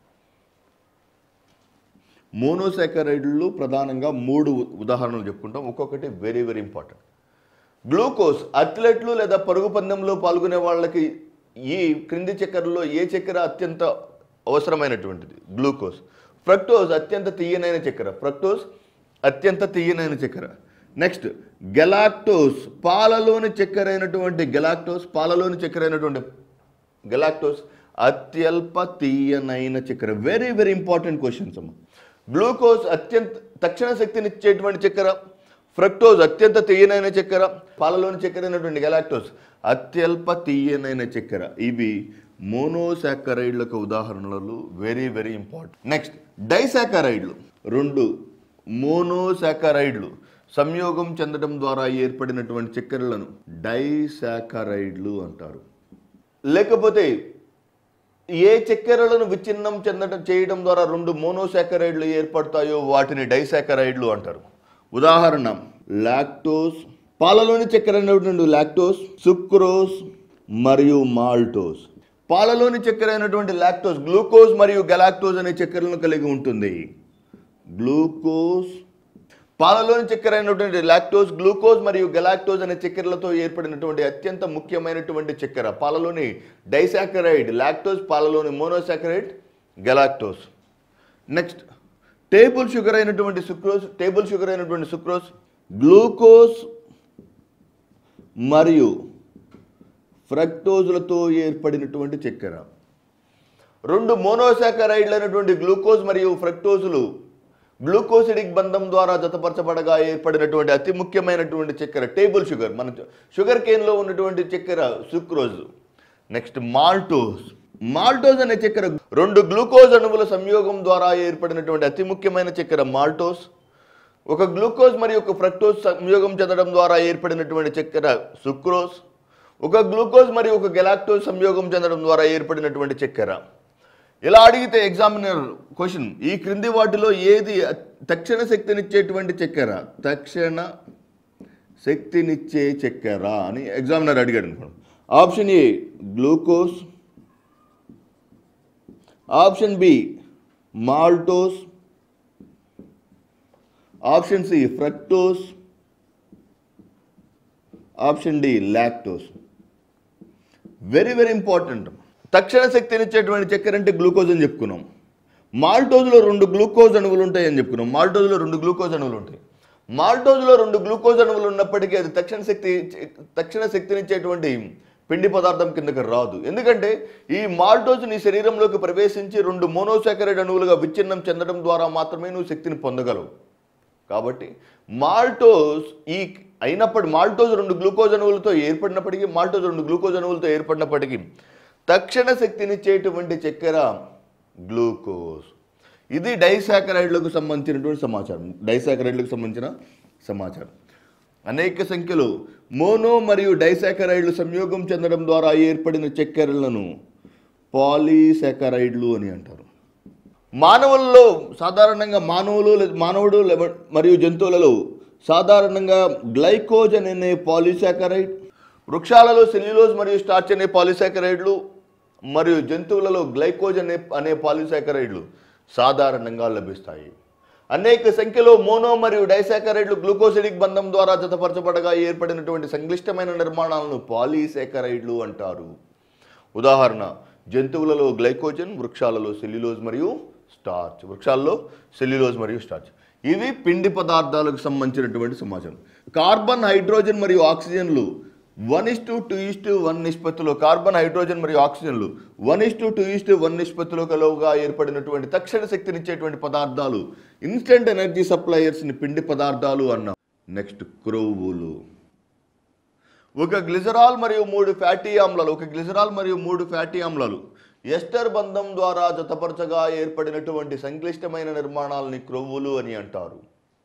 [SPEAKER 1] మోనోసాకరైడ్లు ప్రధానంగా మూడు ఉ- ఉదాహరణలు చెప్పుకుంటాం ఒక్కొక్కటి వెరీ వెరీ ఇంపార్టెంట్ గ్లూకోజ్ అథ్లెట్లు లేదా పరుగు పందెంలో పాల్గొనే వాళ్ళకి ఈ క్రింది చక్కెరలో ఏ చక్కెర అత్యంత అవసరమైనటువంటిది గ్లూకోజ్ ఫ్రక్టోజ్ అత్యంత తీయనైన చక్కెర ఫ్రక్టోజ్ అత్యంత తీయనైన చక్కెర నెక్స్ట్ గెలాక్టోస్ పాలలోని చక్కెర అయినటువంటి గెలాక్టోస్ పాలలోని చక్కెర అయినటువంటి గెలాక్టోస్ అత్యల్ప తీయనైన చక్కెర వెరీ వెరీ ఇంపార్టెంట్ క్వశ్చన్స్ అమ్మ గ్లూకోజ్ అత్యంత తక్షణ శక్తినిచ్చేటువంటి చక్కెర ఫ్రక్టోజ్ అత్యంత తీయనైన చక్కెర పాలలోని చక్కెర అయినటువంటి గెలాక్టోస్ అత్యల్ప తీయనైన చక్కెర ఇవి మోనోసాకరైడ్లకు ఉదాహరణలు వెరీ వెరీ ఇంపార్టెంట్ నెక్స్ట్ డైసాకరైడ్లు రెండు మోనోసాకరైడ్లు సంయోగం చెందడం ద్వారా ఏర్పడినటువంటి చక్కెరలను డైసాకరైడ్లు అంటారు లేకపోతే ఏ చక్కెరలను విచ్ఛిన్నం చెందడం చేయడం ద్వారా రెండు మోనోసాకరైడ్లు ఏర్పడతాయో వాటిని డైసాకరైడ్లు అంటారు ఉదాహరణ లాక్టోస్ పాలలోని చక్కెర అయినటువంటి లాక్టోస్ సుక్రోస్ మరియు మాల్టోస్ పాలలోని చక్కెర అయినటువంటి లాక్టోస్ గ్లూకోజ్ మరియు గెలాక్టోజ్ అనే చక్కెరలను కలిగి ఉంటుంది గ్లూకోజ్ పాలలోని చక్కెర అయినటువంటి లాక్టోజ్ గ్లూకోజ్ మరియు గెలాక్టోజ్ అనే చక్కెరలతో ఏర్పడినటువంటి అత్యంత ముఖ్యమైనటువంటి చక్కెర పాలలోని డైసాకరైడ్ లాక్టోజ్ పాలలోని monosaccharide galactose next table sugar అయినటువంటి సుక్రోజ్ టేబుల్ షుగర్ అయినటువంటి సుక్రోజ్ గ్లూకోజ్ మరియు ఫ్రక్టోజులతో ఏర్పడినటువంటి చక్కెర రెండు మోనోసాకరైడ్లు అయినటువంటి గ్లూకోజ్ మరియు ఫ్రక్టోజులు గ్లూకోసిడిక్ బంధం ద్వారా జతపరచబడగా ఏర్పడినటువంటి అతి ముఖ్యమైనటువంటి చక్కెర టేబుల్ షుగర్ మన షుగర్ కేన్లో ఉన్నటువంటి చక్కెర సుక్రోజ్ నెక్స్ట్ మాల్టోస్ మాల్టోస్ అనే చక్కెర రెండు గ్లూకోజ్ అణువుల సంయోగం ద్వారా ఏర్పడినటువంటి అతి ముఖ్యమైన చక్కెర మాల్టోస్ ఒక గ్లూకోజ్ మరియు ఒక ఫ్రక్టోజ్ సంయోగం చెందడం ద్వారా ఏర్పడినటువంటి చక్కెర సుక్రోజ్ ఒక గ్లూకోజ్ మరియు ఒక గెలాక్టోజ్ సంయోగం చెందడం ద్వారా ఏర్పడినటువంటి చక్కెర ఇలా అడిగితే ఎగ్జామినర్ క్వశ్చన్ ఈ క్రింది వాటిలో ఏది తక్షణ శక్తినిచ్చేటువంటి చక్కెర తక్షణ శక్తినిచ్చే చక్కెర అని ఎగ్జామినర్ అడిగాడు అనుకోండి option A glucose option B maltose option C fructose option D lactose very very important తక్షణ శక్తినిచ్చేటువంటి చక్కెర అంటే గ్లూకోజ్ అని చెప్పుకున్నాం మాల్టోజ్లో రెండు గ్లూకోజ్ అణువులు ఉంటాయి అని చెప్పుకున్నాం మాల్టోజ్లో రెండు గ్లూకోజ్ అణువులు ఉంటాయి మాల్టోజ్లో రెండు గ్లూకోజ్ అణువులు ఉన్నప్పటికీ అది తక్షణ శక్తి తక్షణ శక్తినిచ్చేటువంటి పిండి పదార్థం కిందకి రాదు ఎందుకంటే ఈ మాల్టోజ్ నీ శరీరంలోకి ప్రవేశించి రెండు మోనోసాకరైడ్ అణువులుగా విచ్ఛిన్నం చెందడం ద్వారా మాత్రమే నువ్వు శక్తిని పొందగలవు కాబట్టి మాల్టోస్ ఈ అయినప్పటి మాల్టోజ్ రెండు గ్లూకోజ్ అణువులతో ఏర్పడినప్పటికీ మాల్టోజ్ రెండు గ్లూకోజ్ అణువులతో ఏర్పడినప్పటికీ తక్షణ శక్తినిచ్చేటువంటి చక్కెర గ్లూకోజ్ ఇది డైసాకరైడ్లకు సంబంధించినటువంటి సమాచారం డైసాకరైడ్లకు సంబంధించిన సమాచారం అనేక సంఖ్యలో మోనో మరియు డైసాకరైడ్లు సంయోగం చెందడం ద్వారా ఏర్పడిన చక్కెరలను పాలీసాకరైడ్లు అని అంటారు మానవుల్లో సాధారణంగా మానవులు లే- మానవుడు లే- మరియు జంతువులలో సాధారణంగా గ్లైకోజన్ అనే పాలిసాకరైడ్ వృక్షాలలో సెల్యులోజ్ మరియు స్టార్చ్ అనే పాలిసాకరైడ్లు మరియు జంతువులలో గ్లైకోజ్ అనే అనే పాలిసాకరైడ్లు సాధారణంగా లభిస్తాయి అనేక సంఖ్యలో మోనో మరియు డైసాకరైడ్లు గ్లూకోసిడిక్ బంధం ద్వారా జతపరచబడగా ఏర్పడినటువంటి సంక్లిష్టమైన నిర్మాణాలను పాలీసాకరైడ్లు అంటారు ఉదాహరణ జంతువులలో గ్లైకోజన్ వృక్షాలలో సెల్యులోజ్ మరియు స్టార్చ్ వృక్షాల్లో సెల్యులోజ్ మరియు స్టార్చ్ ఇవి పిండి పదార్థాలకు సంబంధించినటువంటి సమాచారం కార్బన్ హైడ్రోజన్ మరియు ఆక్సిజన్లు one is to two is to one నిష్పత్తిలో కార్బన్ హైడ్రోజన్ మరియు ఆక్సిజన్లు one is to two is to one నిష్పత్తిలో కలువుగా ఏర్పడినటువంటి తక్షణ శక్తినిచ్చేటువంటి పదార్థాలు ఇన్స్టెంట్ ఎనర్జీ సప్లయర్స్ని పిండి పదార్థాలు అన్నాం నెక్స్ట్ క్రొవ్వులు ఒక గ్లిజరాల్ మరియు మూడు ఫ్యాటీ ఆమ్లాలు ఒక గ్లిజరాల్ మరియు మూడు ఫ్యాటీ ఆమ్లాలు ఎస్టర్ బంధం ద్వారా జతపరచగా ఏర్పడినటువంటి సంక్లిష్టమైన నిర్మాణాలని క్రొవ్వులు అని అంటారు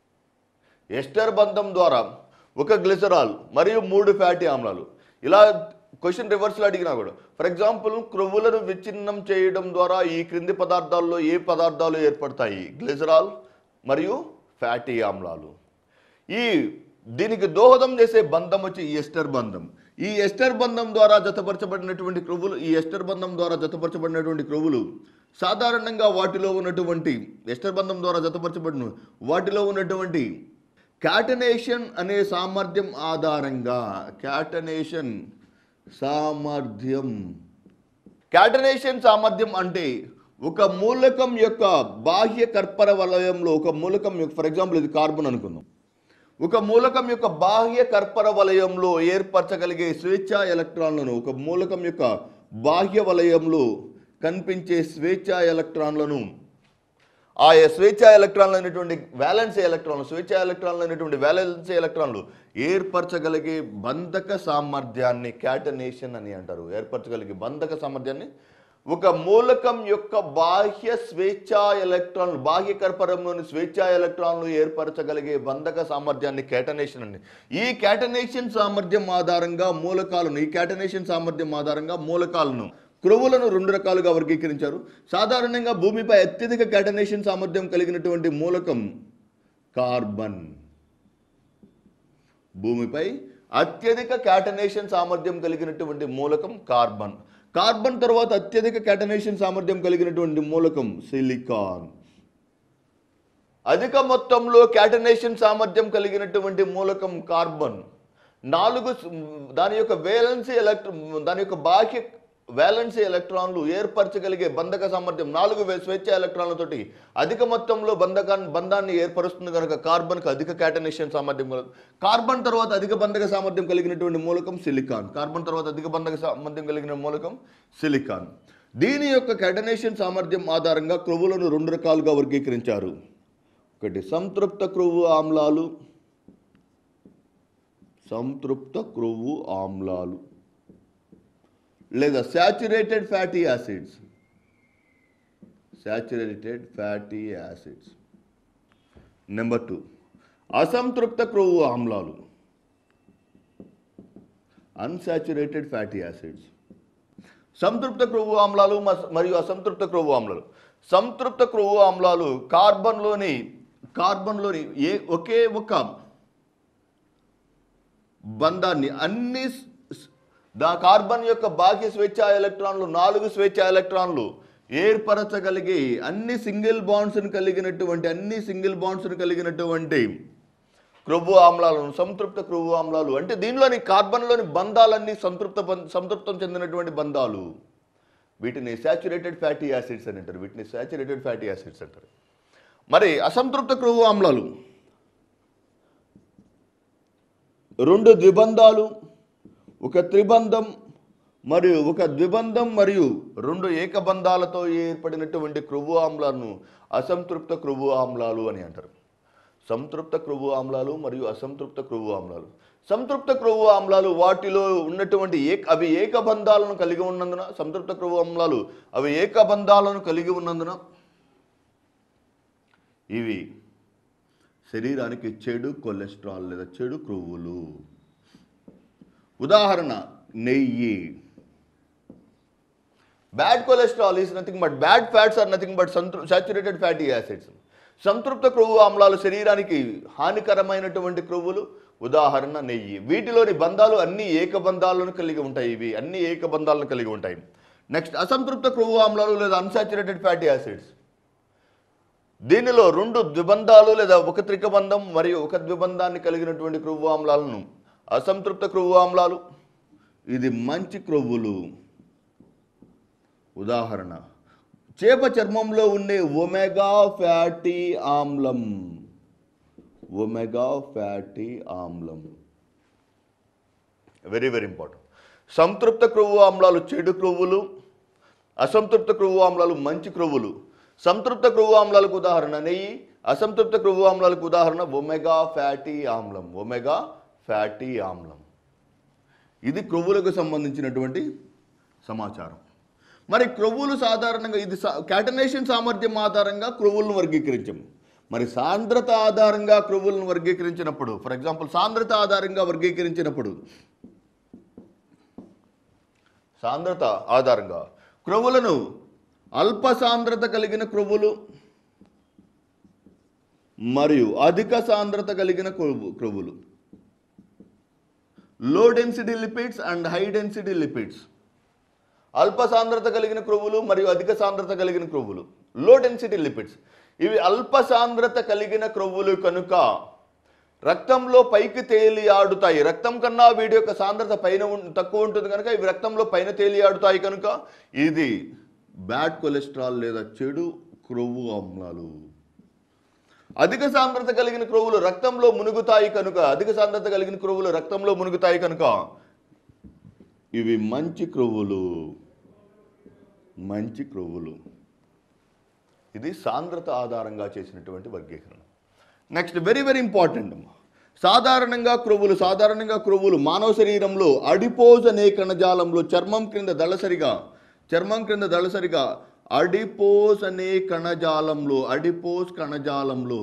[SPEAKER 1] ఎస్టర్ బంధం ద్వారా ఒక గ్లిసరాల్ మరియు మూడు ఫ్యాటీ ఆమ్లాలు ఇలా క్వశ్చన్ రివర్స్లో అడిగినా కూడా ఫర్ ఎగ్జాంపుల్ క్రొవ్వులను విచ్ఛిన్నం చేయడం ద్వారా ఈ క్రింది పదార్థాల్లో ఏ పదార్థాలు ఏర్పడతాయి గ్లిజరాల్ మరియు ఫ్యాటీ ఆమ్లాలు ఈ దీనికి దోహదం చేసే బంధం వచ్చి ఈ ఎస్టర్ బంధం ఈ ఎస్టర్ బంధం ద్వారా జతపరచబడినటువంటి క్రొవ్వులు ఈ ఎస్టర్ బంధం ద్వారా జతపరచబడినటువంటి క్రొవ్వులు సాధారణంగా వాటిలో ఉన్నటువంటి ఎస్టర్ బంధం ద్వారా జతపరచబడిన వాటిలో ఉన్నటువంటి క్యాటనేషన్ అనే సామర్థ్యం ఆధారంగా క్యాటనేషన్ సామర్థ్యం క్యాటనేషన్ సామర్థ్యం అంటే ఒక మూలకం యొక్క బాహ్య కర్పర వలయంలో ఒక మూలకం యొక్క ఫర్ ఎగ్జాంపుల్ ఇది కార్బన్ అనుకుందాం ఒక మూలకం యొక్క బాహ్య కర్పర వలయంలో ఏర్పరచగలిగే స్వేచ్ఛా ఎలక్ట్రాన్లను ఒక మూలకం యొక్క బాహ్య వలయంలో కనిపించే స్వేచ్ఛా ఎలక్ట్రాన్లను ఆ స్వేచ్ఛ ఎలక్ట్రాన్లు అనేటువంటి వ్యాలెన్సీ ఎలక్ట్రాన్లు స్వేచ్ఛ ఎలక్ట్రాన్లు అనేటువంటి వ్యాలెన్సీ ఎలక్ట్రాన్లు ఏర్పరచగలిగే బంధక సామర్థ్యాన్ని క్యాటనేషన్ అని అంటారు ఏర్పరచగలిగే బంధక సామర్థ్యాన్ని ఒక మూలకం యొక్క బాహ్య స్వేచ్ఛా ఎలక్ట్రాన్లు బాహ్య కర్పరంలోని స్వేచ్ఛా ఎలక్ట్రాన్లు ఏర్పరచగలిగే బంధక సామర్థ్యాన్ని కేటనేషన్ అని ఈ కేటనేషన్ సామర్థ్యం ఆధారంగా మూలకాలను ఈ కేటనేషన్ సామర్థ్యం ఆధారంగా మూలకాలను క్రొవ్వులను రెండు రకాలుగా వర్గీకరించారు సాధారణంగా భూమిపై అత్యధిక కేటనేషన్ సామర్థ్యం కలిగినటువంటి మూలకం కార్బన్ భూమిపై అత్యధిక క్యాటనేషన్ సామర్థ్యం కలిగినటువంటి మూలకం కార్బన్ కార్బన్ తర్వాత అత్యధిక క్యాటనేషన్ సామర్థ్యం కలిగినటువంటి మూలకం సిలికాన్ అధిక మొత్తంలో క్యాటనేషన్ సామర్థ్యం కలిగినటువంటి మూలకం కార్బన్ నాలుగు స్- దాని యొక్క వేలెన్సీ ఎలక్ట్ర దాని యొక్క బాహ్య వేలెన్సీ ఎలక్ట్రాన్లు ఏర్పరచగలిగే బంధక సామర్థ్యం నాలుగు వే- స్వేచ్ఛ ఎలక్ట్రాన్లతోటి అధిక మొత్తంలో బంధకాన్ని బంధాన్ని ఏర్పరుస్తుంది కనుక కార్బన్కి అధిక క్యాటనేషన్ సామర్థ్యం కలదు కార్బన్ తర్వాత అధిక బంధక సామర్థ్యం కలిగినటువంటి మూలకం సిలికాన్ కార్బన్ తర్వాత అధిక బంధక సామర్థ్యం కలిగిన మూలకం సిలికాన్ దీని యొక్క క్యాటనేషన్ సామర్థ్యం ఆధారంగా క్రొవ్వులను రెండు రకాలుగా వర్గీకరించారు ఒకటి సంతృప్త క్రొవ్వు ఆమ్లాలు సంతృప్త క్రొవ్వు ఆమ్లాలు లేదా saturated fatty acids saturated fatty acids number two అసంతృప్త క్రొవ్వు ఆమ్లాలు అన్సాచురేటెడ్ ఫ్యాటీ యాసిడ్స్ సంతృప్త క్రొవ్వు ఆమ్లాలు మస్- మరియు అసంతృప్త క్రొవ్వు ఆమ్లాలు సంతృప్త క్రొవ్వు ఆమ్లాలు కార్బన్లోని కార్బన్లోని ఏ ఒకే ఒక బంధాన్ని అన్ని స్- స్- దా కార్బన్ యొక్క బాహ్య స్వేచ్ఛ ఎలక్ట్రాన్లు నాలుగు స్వేచ్ఛ ఎలక్ట్రాన్లు ఏర్పరచగలిగి అన్ని సింగిల్ బాండ్స్ని కలిగినటువంటి అన్ని సింగిల్ బాండ్స్ని కలిగినటువంటి క్రొవ్వు ఆమ్లాలను సంతృప్త క్రొవ్వు ఆమ్లాలు అంటే దీనిలోని కార్బన్లోని బంధాలన్నీ సంతృప్త బం- సంతృప్తం చెందినటువంటి బంధాలు వీటిని శాచురేటెడ్ ఫ్యాటీ యాసిడ్స్ అని అంటారు వీటిని శాచురేటెడ్ ఫ్యాటీ యాసిడ్స్ అంటారు మరి అసంతృప్త క్రొవ్వు ఆమ్లాలు రెండు ద్విబంధాలు ఒక త్రిబంధం మరియు ఒక ద్విబంధం మరియు రెండు ఏకబంధాలతో ఏర్పడినటువంటి క్రొవ్వు ఆమ్లాలను అసంతృప్త క్రొవ్వు ఆమ్లాలు అని అంటారు సంతృప్త క్రొవ్వు ఆమ్లాలు మరియు అసంతృప్త క్రొవ్వు ఆమ్లాలు సంతృప్త క్రొవ్వు ఆమ్లాలు వాటిలో ఉన్నటువంటి ఏక అవి ఏకబంధాలను కలిగి ఉన్నందున సంతృప్త క్రొవ్వు ఆమ్లాలు అవి ఏకబంధాలను కలిగి ఉన్నందున ఇవి శరీరానికి చెడు కొలెస్ట్రాల్ లేదా చెడు క్రొవ్వులు ఉదాహరణ నెయ్యి bad cholesterol is nothing but bad fats are nothing but saturated fatty acids సంతృప్త క్రొవ్వు ఆమ్లాలు శరీరానికి హానికరమైనటువంటి క్రొవ్వులు ఉదాహరణ నెయ్యి వీటిలోని బంధాలు అన్ని ఏకబంధాలను కలిగి ఉంటాయి ఇవి అన్ని ఏకబంధాలను కలిగి ఉంటాయి నెక్స్ట్ అసంతృప్త క్రొవ్వు ఆమ్లాలు లేదా అన్సాచురేటెడ్ ఫ్యాటీ యాసిడ్స్ దీనిలో రెండు ద్విబంధాలు లేదా ఒక త్రికబంధం మరియు ఒక ద్విబంధాన్ని కలిగినటువంటి క్రొవ్వు ఆమ్లాలను అసంతృప్త క్రొవ్వు ఆమ్లాలు ఇది మంచి క్రొవ్వులు ఉదాహరణ చేప చర్మంలో ఉండే ఒమెగా ఫ్యాటీ ఆమ్లం ఒమెగా ఫ్యాటీ ఆమ్లం వెరీ వెరీ ఇంపార్టెంట్ సంతృప్త క్రొవ్వు ఆమ్లాలు చెడు క్రొవ్వులు అసంతృప్త క్రొవ్వు ఆమ్లాలు మంచి క్రొవ్వులు సంతృప్త క్రొవ్వు ఆమ్లాలకు ఉదాహరణ నెయ్యి అసంతృప్త క్రొవ్వు ఆమ్లాలకు ఉదాహరణ ఒమెగా ఫ్యాటీ ఆమ్లం ఒమెగా ఫ్యాటీ ఆమ్లం ఇది క్రొవ్వులకు సంబంధించినటువంటి సమాచారం మరి క్రొవ్వులు సాధారణంగా ఇది క్యాటనేషన్ సామర్థ్యం ఆధారంగా క్రొవ్వులను వర్గీకరించాము మరి సాంద్రత ఆధారంగా క్రొవ్వులను వర్గీకరించినప్పుడు ఫర్ ఎగ్జాంపుల్ సాంద్రత ఆధారంగా వర్గీకరించినప్పుడు సాంద్రత ఆధారంగా క్రొవ్వులను అల్ప సాంద్రత కలిగిన క్రొవ్వులు మరియు అధిక సాంద్రత కలిగిన క్రొవ్వు క్రొవ్వులు low density lipids and high density lipids అల్ప సాంద్రత కలిగిన క్రొవ్వులు మరియు అధిక సాంద్రత కలిగిన క్రొవ్వులు లో డెన్సిటీ లిపిడ్స్ ఇవి అల్ప సాంద్రత కలిగిన క్రొవ్వులు కనుక రక్తంలో పైకి తేలి ఆడుతాయి రక్తం కన్నా వీడి యొక్క సాంద్రత పైన ఉం- తక్కువ ఉంటుంది కనుక ఇవి రక్తంలో పైన తేలి ఆడుతాయి కనుక ఇది బ్యాడ్ కొలెస్ట్రాల్ లేదా చెడు క్రొవ్వు ఆమ్లాలు అధిక సాంద్రత కలిగిన క్రొవ్వులు రక్తంలో మునుగుతాయి కనుక అధిక సాంద్రత కలిగిన క్రొవ్వులు రక్తంలో మునుగుతాయి కనుక ఇవి మంచి క్రొవ్వులు మంచి క్రొవ్వులు ఇది సాంద్రత ఆధారంగా చేసినటువంటి వర్గీకరణ నెక్స్ట్ వెరీ వెరీ ఇంపార్టెంట్ సాధారణంగా క్రొవ్వులు సాధారణంగా క్రొవ్వులు మానవ శరీరంలో అడిపోజ్ అనే కణజాలంలో చర్మం క్రింద దళసరిగా చర్మం క్రింద దళసరిగా అడిపోజ్ అనే కణజాలంలో అడిపోజ్ కణజాలంలో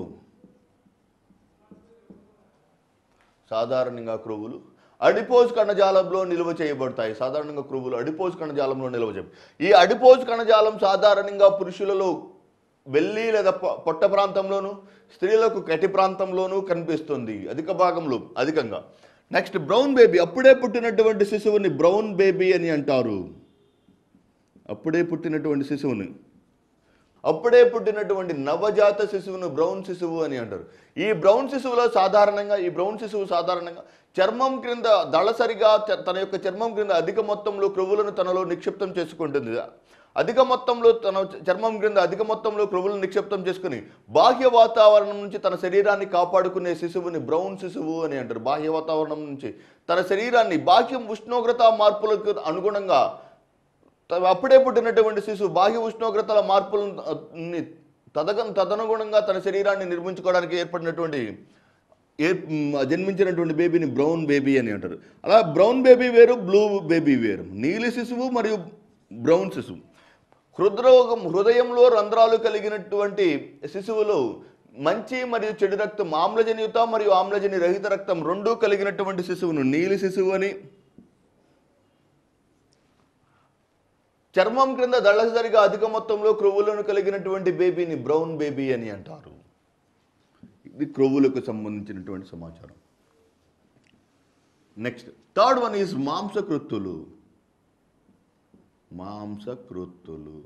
[SPEAKER 1] సాధారణంగా క్రొవ్వులు అడిపోజ్ కణజాలంలో నిల్వ చేయబడతాయి సాధారణంగా క్రొవ్వులు అడిపోజ్ కణజాలంలో నిల్వ చేయ ఈ అడిపోజ్ కణజాలం సాధారణంగా పురుషులలో వెల్లి లేదా పొ- పొట్ట ప్రాంతంలోను స్త్రీలకు కటి ప్రాంతంలోనూ కనిపిస్తుంది అధిక భాగంలో అధికంగా నెక్స్ట్ బ్రౌన్ బేబీ అప్పుడే పుట్టినటువంటి శిశువుని బ్రౌన్ బేబీ అని అంటారు అప్పుడే పుట్టినటువంటి శిశువుని అప్పుడే పుట్టినటువంటి నవజాత శిశువును బ్రౌన్ శిశువు అని అంటారు ఈ బ్రౌన్ శిశువులో సాధారణంగా ఈ బ్రౌన్ శిశువు సాధారణంగా చర్మం క్రింద దళసరిగా చ- తన యొక్క చర్మం క్రింద అధిక మొత్తంలో క్రొవ్వులను తనలో నిక్షిప్తం చేసుకుంటుంది అధిక మొత్తంలో తన చర్మం క్రింద అధిక మొత్తంలో క్రొవ్వులను నిక్షిప్తం చేసుకుని బాహ్య వాతావరణం నుంచి తన శరీరాన్ని కాపాడుకునే శిశువుని బ్రౌన్ శిశువు అని అంటారు బాహ్య వాతావరణం నుంచి తన శరీరాన్ని బాహ్య ఉష్ణోగ్రత మార్పులకు అనుగుణంగా త- అప్పుడే పుట్టినటువంటి శిశువు బాహ్య ఉష్ణోగ్రతల మార్పులని తదగ తదనుగుణంగా తన శరీరాన్ని నిర్మించుకోవడానికి ఏర్పడినటువంటి ఏ మ్, జన్మించినటువంటి బేబీని బ్రౌన్ బేబీ అని అంటారు అలా బ్రౌన్ బేబీ వేరు బ్లూ బేబీ వేరు నీలి శిశువు మరియు బ్రౌన్ శిశువు హృద్రోగం హృదయంలో రంధ్రాలు కలిగినటువంటి శిశువులు మంచి మరియు చెడు రక్తం ఆమ్లజనియుత మరియు ఆమ్లజని రహిత రక్తం రెండూ కలిగినటువంటి శిశువును నీలి శిశువు అని చర్మం క్రింద దళసరిగా అధిక మొత్తంలో క్రొవ్వులను కలిగినటువంటి బేబీని బ్రౌన్ బేబీ అని అంటారు ఇది క్రొవ్వులకు సంబంధించినటువంటి సమాచారం నెక్స్ట్ థర్డ్ వన్ ఈజ్ మాంసకృత్తులు మాంసకృత్తులు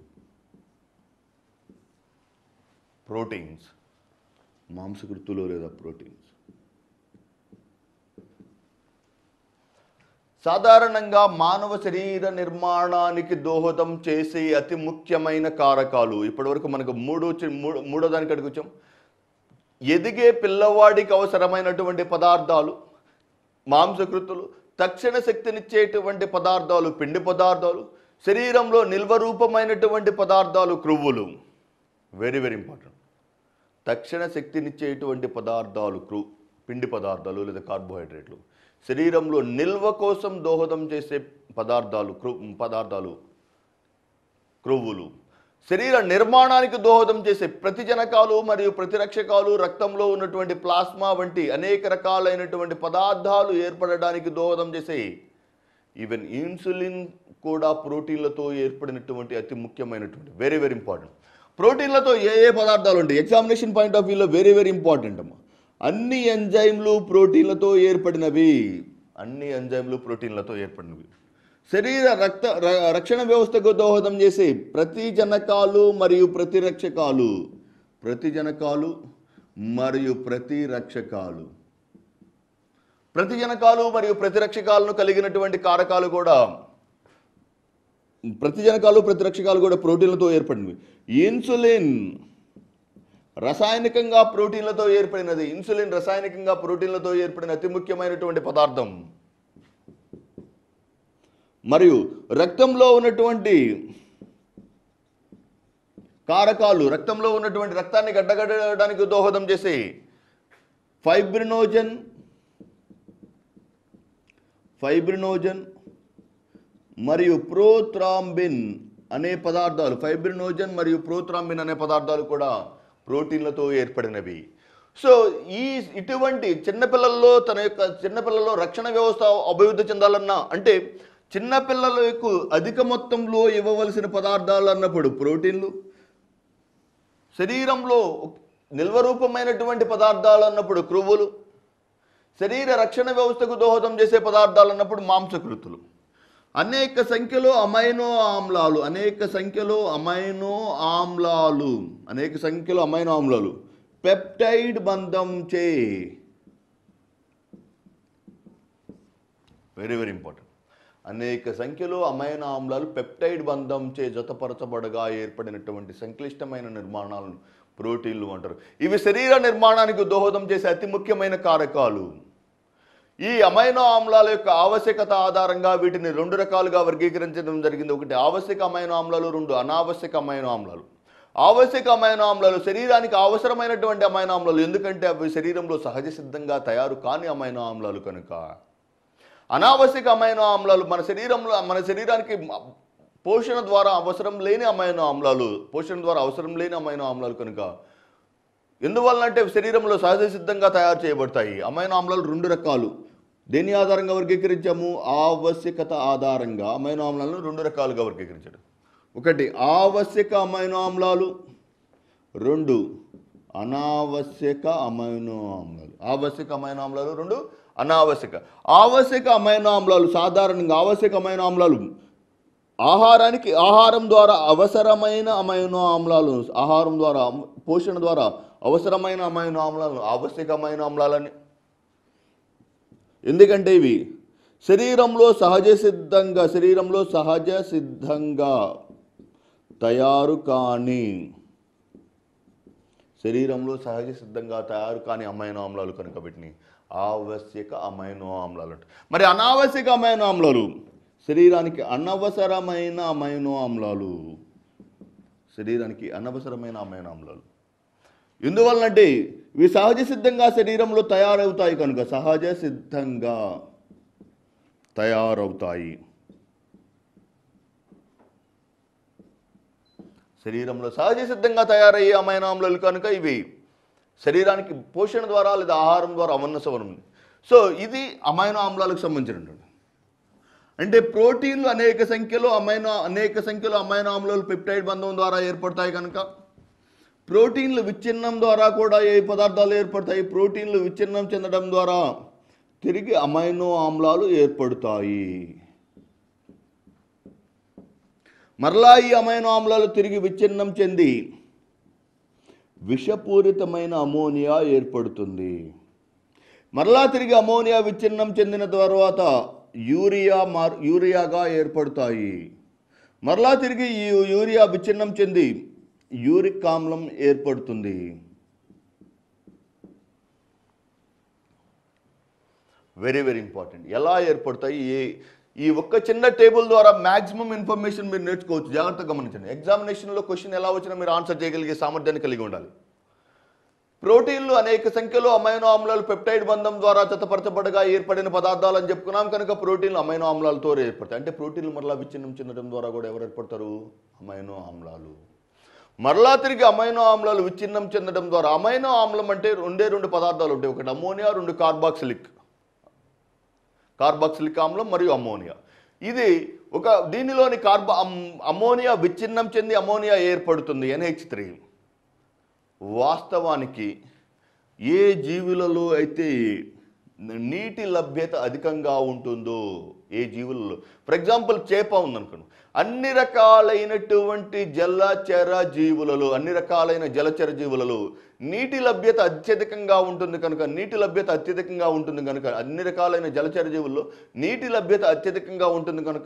[SPEAKER 1] ప్రోటీన్స్ మాంసకృత్తులు లేదా ప్రోటీన్స్ సాధారణంగా మానవ శరీర నిర్మాణానికి దోహదం చేసే అతి ముఖ్యమైన కారకాలు ఇప్పటివరకు మనకు మూడు చి- మూడు మూడో దానికి అడిగి వచ్చాం ఎదిగే పిల్లవాడికి అవసరమైనటువంటి పదార్థాలు మాంసకృతులు తక్షణ శక్తినిచ్చేటువంటి పదార్థాలు పిండి పదార్థాలు శరీరంలో నిల్వ రూపమైనటువంటి పదార్థాలు క్రొవ్వులు వెరీ వెరీ ఇంపార్టెంట్ తక్షణ శక్తినిచ్చేటువంటి పదార్థాలు క్రూ పిండి పదార్థాలు లేదా కార్బోహైడ్రేట్లు శరీరంలో నిల్వ కోసం దోహదం చేసే పదార్థాలు క్రూ పదార్థాలు క్రొవ్వులు శరీర నిర్మాణానికి దోహదం చేసే ప్రతిజనకాలు మరియు ప్రతిరక్షకాలు రక్తంలో ఉన్నటువంటి ప్లాస్మా వంటి అనేక రకాలైనటువంటి పదార్థాలు ఏర్పడడానికి దోహదం చేసే ఈవెన్ ఇన్సులిన్ కూడా ప్రోటీన్లతో ఏర్పడినటువంటి అతి ముఖ్యమైనటువంటి వెరీ వెరీ ఇంపార్టెంట్ ప్రోటీన్లతో ఏ ఏ పదార్థాలు ఉంటాయి ఎగ్జామినేషన్ పాయింట్ ఆఫ్ వ్యూలో వెరీ వెరీ ఇంపార్టెంట్ అమ్మా అన్ని ఎంజైమ్లు ప్రోటీన్లతో ఏర్పడినవి అన్ని ఎంజైమ్లు ప్రోటీన్లతో ఏర్పడినవి శరీర రక్త ర- రక్షణ వ్యవస్థకు దోహదం చేసే ప్రతిజనకాలు మరియు ప్రతిరక్షకాలు ప్రతిజనకాలు మరియు ప్రతిరక్షకాలు ప్రతిజనకాలు మరియు ప్రతిరక్షకాలను కలిగినటువంటి కారకాలు కూడా ప్రతిజనకాలు ప్రతిరక్షకాలు కూడా ప్రోటీన్లతో ఏర్పడినవి ఇన్సులిన్ రసాయనికంగా ప్రోటీన్లతో ఏర్పడినది ఇన్సులిన్ రసాయనికంగా ప్రోటీన్లతో ఏర్పడిన అతి ముఖ్యమైనటువంటి పదార్థం మరియు రక్తంలో ఉన్నటువంటి కారకాలు రక్తంలో ఉన్నటువంటి రక్తాన్ని గడ్డగట్టడానికి దోహదం చేసే ఫైబ్రినోజన్ ఫైబ్రినోజన్ మరియు ప్రోత్రాంబిన్ అనే పదార్థాలు ఫైబ్రినోజన్ మరియు ప్రోత్రాంబిన్ అనే పదార్థాలు కూడా ప్రోటీన్లతో ఏర్పడినవి సో ఈ ఇటువంటి చిన్నపిల్లల్లో తన యొక్క చిన్నపిల్లల్లో రక్షణ వ్యవస్థ అభివృద్ధి చెందాలన్నా అంటే చిన్నపిల్లలకు అధిక మొత్తంలో ఇవ్వవలసిన పదార్థాలు అన్నప్పుడు ప్రోటీన్లు శరీరంలో నిల్వ రూపమైనటువంటి పదార్థాలు అన్నప్పుడు క్రొవ్వులు శరీర రక్షణ వ్యవస్థకు దోహదం చేసే పదార్థాలు అన్నప్పుడు మాంసకృతులు అనేక సంఖ్యలో అమైనో ఆమ్లాలు అనేక సంఖ్యలో అమైనో ఆమ్లాలు అనేక సంఖ్యలో అమైనో ఆమ్లాలు పెప్టైడ్ బంధం చే వెరీ వెరీ ఇంపార్టెంట్ అనేక సంఖ్యలో అమైనో ఆమ్లాలు పెప్టైడ్ బంధం చే జతపరచబడగా ఏర్పడినటువంటి సంక్లిష్టమైన నిర్మాణాలను ప్రోటీన్లు అంటారు ఇవి శరీర నిర్మాణానికి దోహదం చేసే అతి ముఖ్యమైన కారకాలు ఈ అమైనో ఆమ్లాల యొక్క ఆవశ్యకత ఆధారంగా వీటిని రెండు రకాలుగా వర్గీకరించడం జరిగింది ఒకటి ఆవశ్యక అమైనో ఆమ్లాలు రెండు అనావశ్యక అమైనో ఆమ్లాలు ఆవశ్యక అమైనో ఆమ్లాలు శరీరానికి అవసరమైనటువంటి అమైనో ఆమ్లాలు ఎందుకంటే అవి శరీరంలో సహజ సిద్ధంగా తయారు కాని అమైనో ఆమ్లాలు కనుక అనావశ్యక అమైనో ఆమ్లాలు మన శరీరంలో మన శరీరానికి పోషణ ద్వారా అవసరం లేని అమైనో ఆమ్లాలు పోషణ ద్వారా అవసరం లేని అమైనో ఆమ్లాలు కనుక ఎందువలన అంటే శరీరంలో సహజ సిద్ధంగా తయారు చేయబడతాయి అమైనో ఆమ్లాలు రెండు రకాలు దేని ఆధారంగా వర్గీకరించాము ఆవశ్యకత ఆధారంగా అమైనో ఆమ్లాలను రెండు రకాలుగా వర్గీకరించాడు ఒకటి ఆవశ్యక అమైనో ఆమ్లాలు రెండు అనావశ్యక అమైనో ఆమ్లాలు ఆవశ్యక అమైనో ఆమ్లాలు రెండు అనావశ్యక ఆవశ్యక అమైనో ఆమ్లాలు సాధారణంగా ఆవశ్యక అమైనో ఆమ్లాలు ఆహారానికి ఆహారం ద్వారా అవసరమైన అమైనో ఆమ్లాలు ఆహారం ద్వారా పోషణ ద్వారా అవసరమైన అమైనో ఆమ్లాలను ఆవశ్యక అమైనో ఆమ్లాలని ఎందుకంటే ఇవి శరీరంలో సహజ సిద్ధంగా శరీరంలో సహజ సిద్ధంగా తయారు కాని శరీరంలో సహజ సిద్ధంగా తయారు కాని అమైనో ఆమ్లాలు కనుక వీటిని ఆవశ్యక అమైనో ఆమ్లాలు అంటారు మరి అనావశ్యక అమైనో ఆమ్లాలు శరీరానికి అనవసరమైన అమైనో ఆమ్లాలు శరీరానికి అనవసరమైన అమైనో ఆమ్లాలు ఎందువలనంటే ఇవి సహజ సిద్ధంగా శరీరంలో తయారవుతాయి కనుక సహజ సిద్ధంగా తయారవుతాయి శరీరంలో సహజ సిద్ధంగా తయారయ్యే అమైనో ఆమ్లాలు కనుక ఇవి శరీరానికి పోషణ ద్వారా లేదా ఆహారం ద్వారా అవన్నసవరం సో ఇది అమైనో ఆమ్లాలకు సంబంధించినటువంటి అంటే ప్రోటీన్లు అనేక సంఖ్యలో అమైనో అనేక సంఖ్యలో అమైనో ఆమ్లాలు పెప్టైడ్ బంధం ద్వారా ఏర్పడతాయి కనుక ప్రోటీన్లు విచ్ఛిన్నం ద్వారా కూడా ఏ పదార్థాలు ఏర్పడతాయి ప్రోటీన్లు విచ్ఛిన్నం చెందడం ద్వారా తిరిగి అమైనో ఆమ్లాలు ఏర్పడతాయి మరలా ఈ అమైనో ఆమ్లాలు తిరిగి విచ్ఛిన్నం చెంది విషపూరితమైన అమోనియా ఏర్పడుతుంది మరలా తిరిగి అమోనియా విచ్ఛిన్నం చెందిన తర్వాత యూరియా మార్ యూరియాగా ఏర్పడతాయి మరలా తిరిగి ఈ యూరియా విచ్ఛిన్నం చెంది యూరిక్ ఆమ్లం ఏర్పడుతుంది వెరీ వెరీ ఇంపార్టెంట్ ఎలా ఏర్పడతాయి ఏ ఈ ఒక్క చిన్న టేబుల్ ద్వారా మ్యాక్సిమం ఇన్ఫర్మేషన్ మీరు నేర్చుకోవచ్చు జాగ్రత్తగా గమనించండి ఎగ్జామినేషన్లో క్వశ్చన్ ఎలా వచ్చినా మీరు ఆన్సర్ చేయగలిగే సామర్థ్యాన్ని కలిగి ఉండాలి ప్రోటీన్లు అనేక సంఖ్యలో అమైనో ఆమ్లాలు పెప్టైడ్ బంధం ద్వారా జతపరచబడగా ఏర్పడిన పదార్థాలు అని చెప్పుకున్నాం కనుక ప్రోటీన్లు అమైనో ఆమ్లాలతో ఏర్పడతాయి అంటే ప్రోటీన్లు మరలా విచ్ఛిన్నం చెందడం ద్వారా కూడా ఎవరు ఏర్పడతారు అమైనో ఆమ్లాలు మరలా తిరిగి అమైనో ఆమ్లాలు విచ్ఛిన్నం చెందడం ద్వారా అమైనో ఆమ్లం అంటే రెండే రెండు పదార్థాలు ఉంటాయి ఒకటి అమోనియా రెండు కార్బాక్సిలిక్ కార్బాక్సిలిక్ ఆమ్లం మరియు అమోనియా ఇది ఒక దీనిలోని కార్బా అమ్- అమోనియా విచ్ఛిన్నం చెంది అమోనియా ఏర్పడుతుంది ఎన్హెచ్ త్రీ వాస్తవానికి ఏ జీవులలో అయితే నీటి లభ్యత అధికంగా ఉంటుందో ఏ జీవులలో ఫర్ ఎగ్జాంపుల్ చేప ఉందనుకోండి అన్ని రకాలైనటువంటి జలచర జీవులలో అన్ని రకాలైన జలచర జీవులలో నీటి లభ్యత అత్యధికంగా ఉంటుంది కనుక నీటి లభ్యత అత్యధికంగా ఉంటుంది కనుక అన్ని రకాలైన జలచర జీవుల్లో నీటి లభ్యత అత్యధికంగా ఉంటుంది కనుక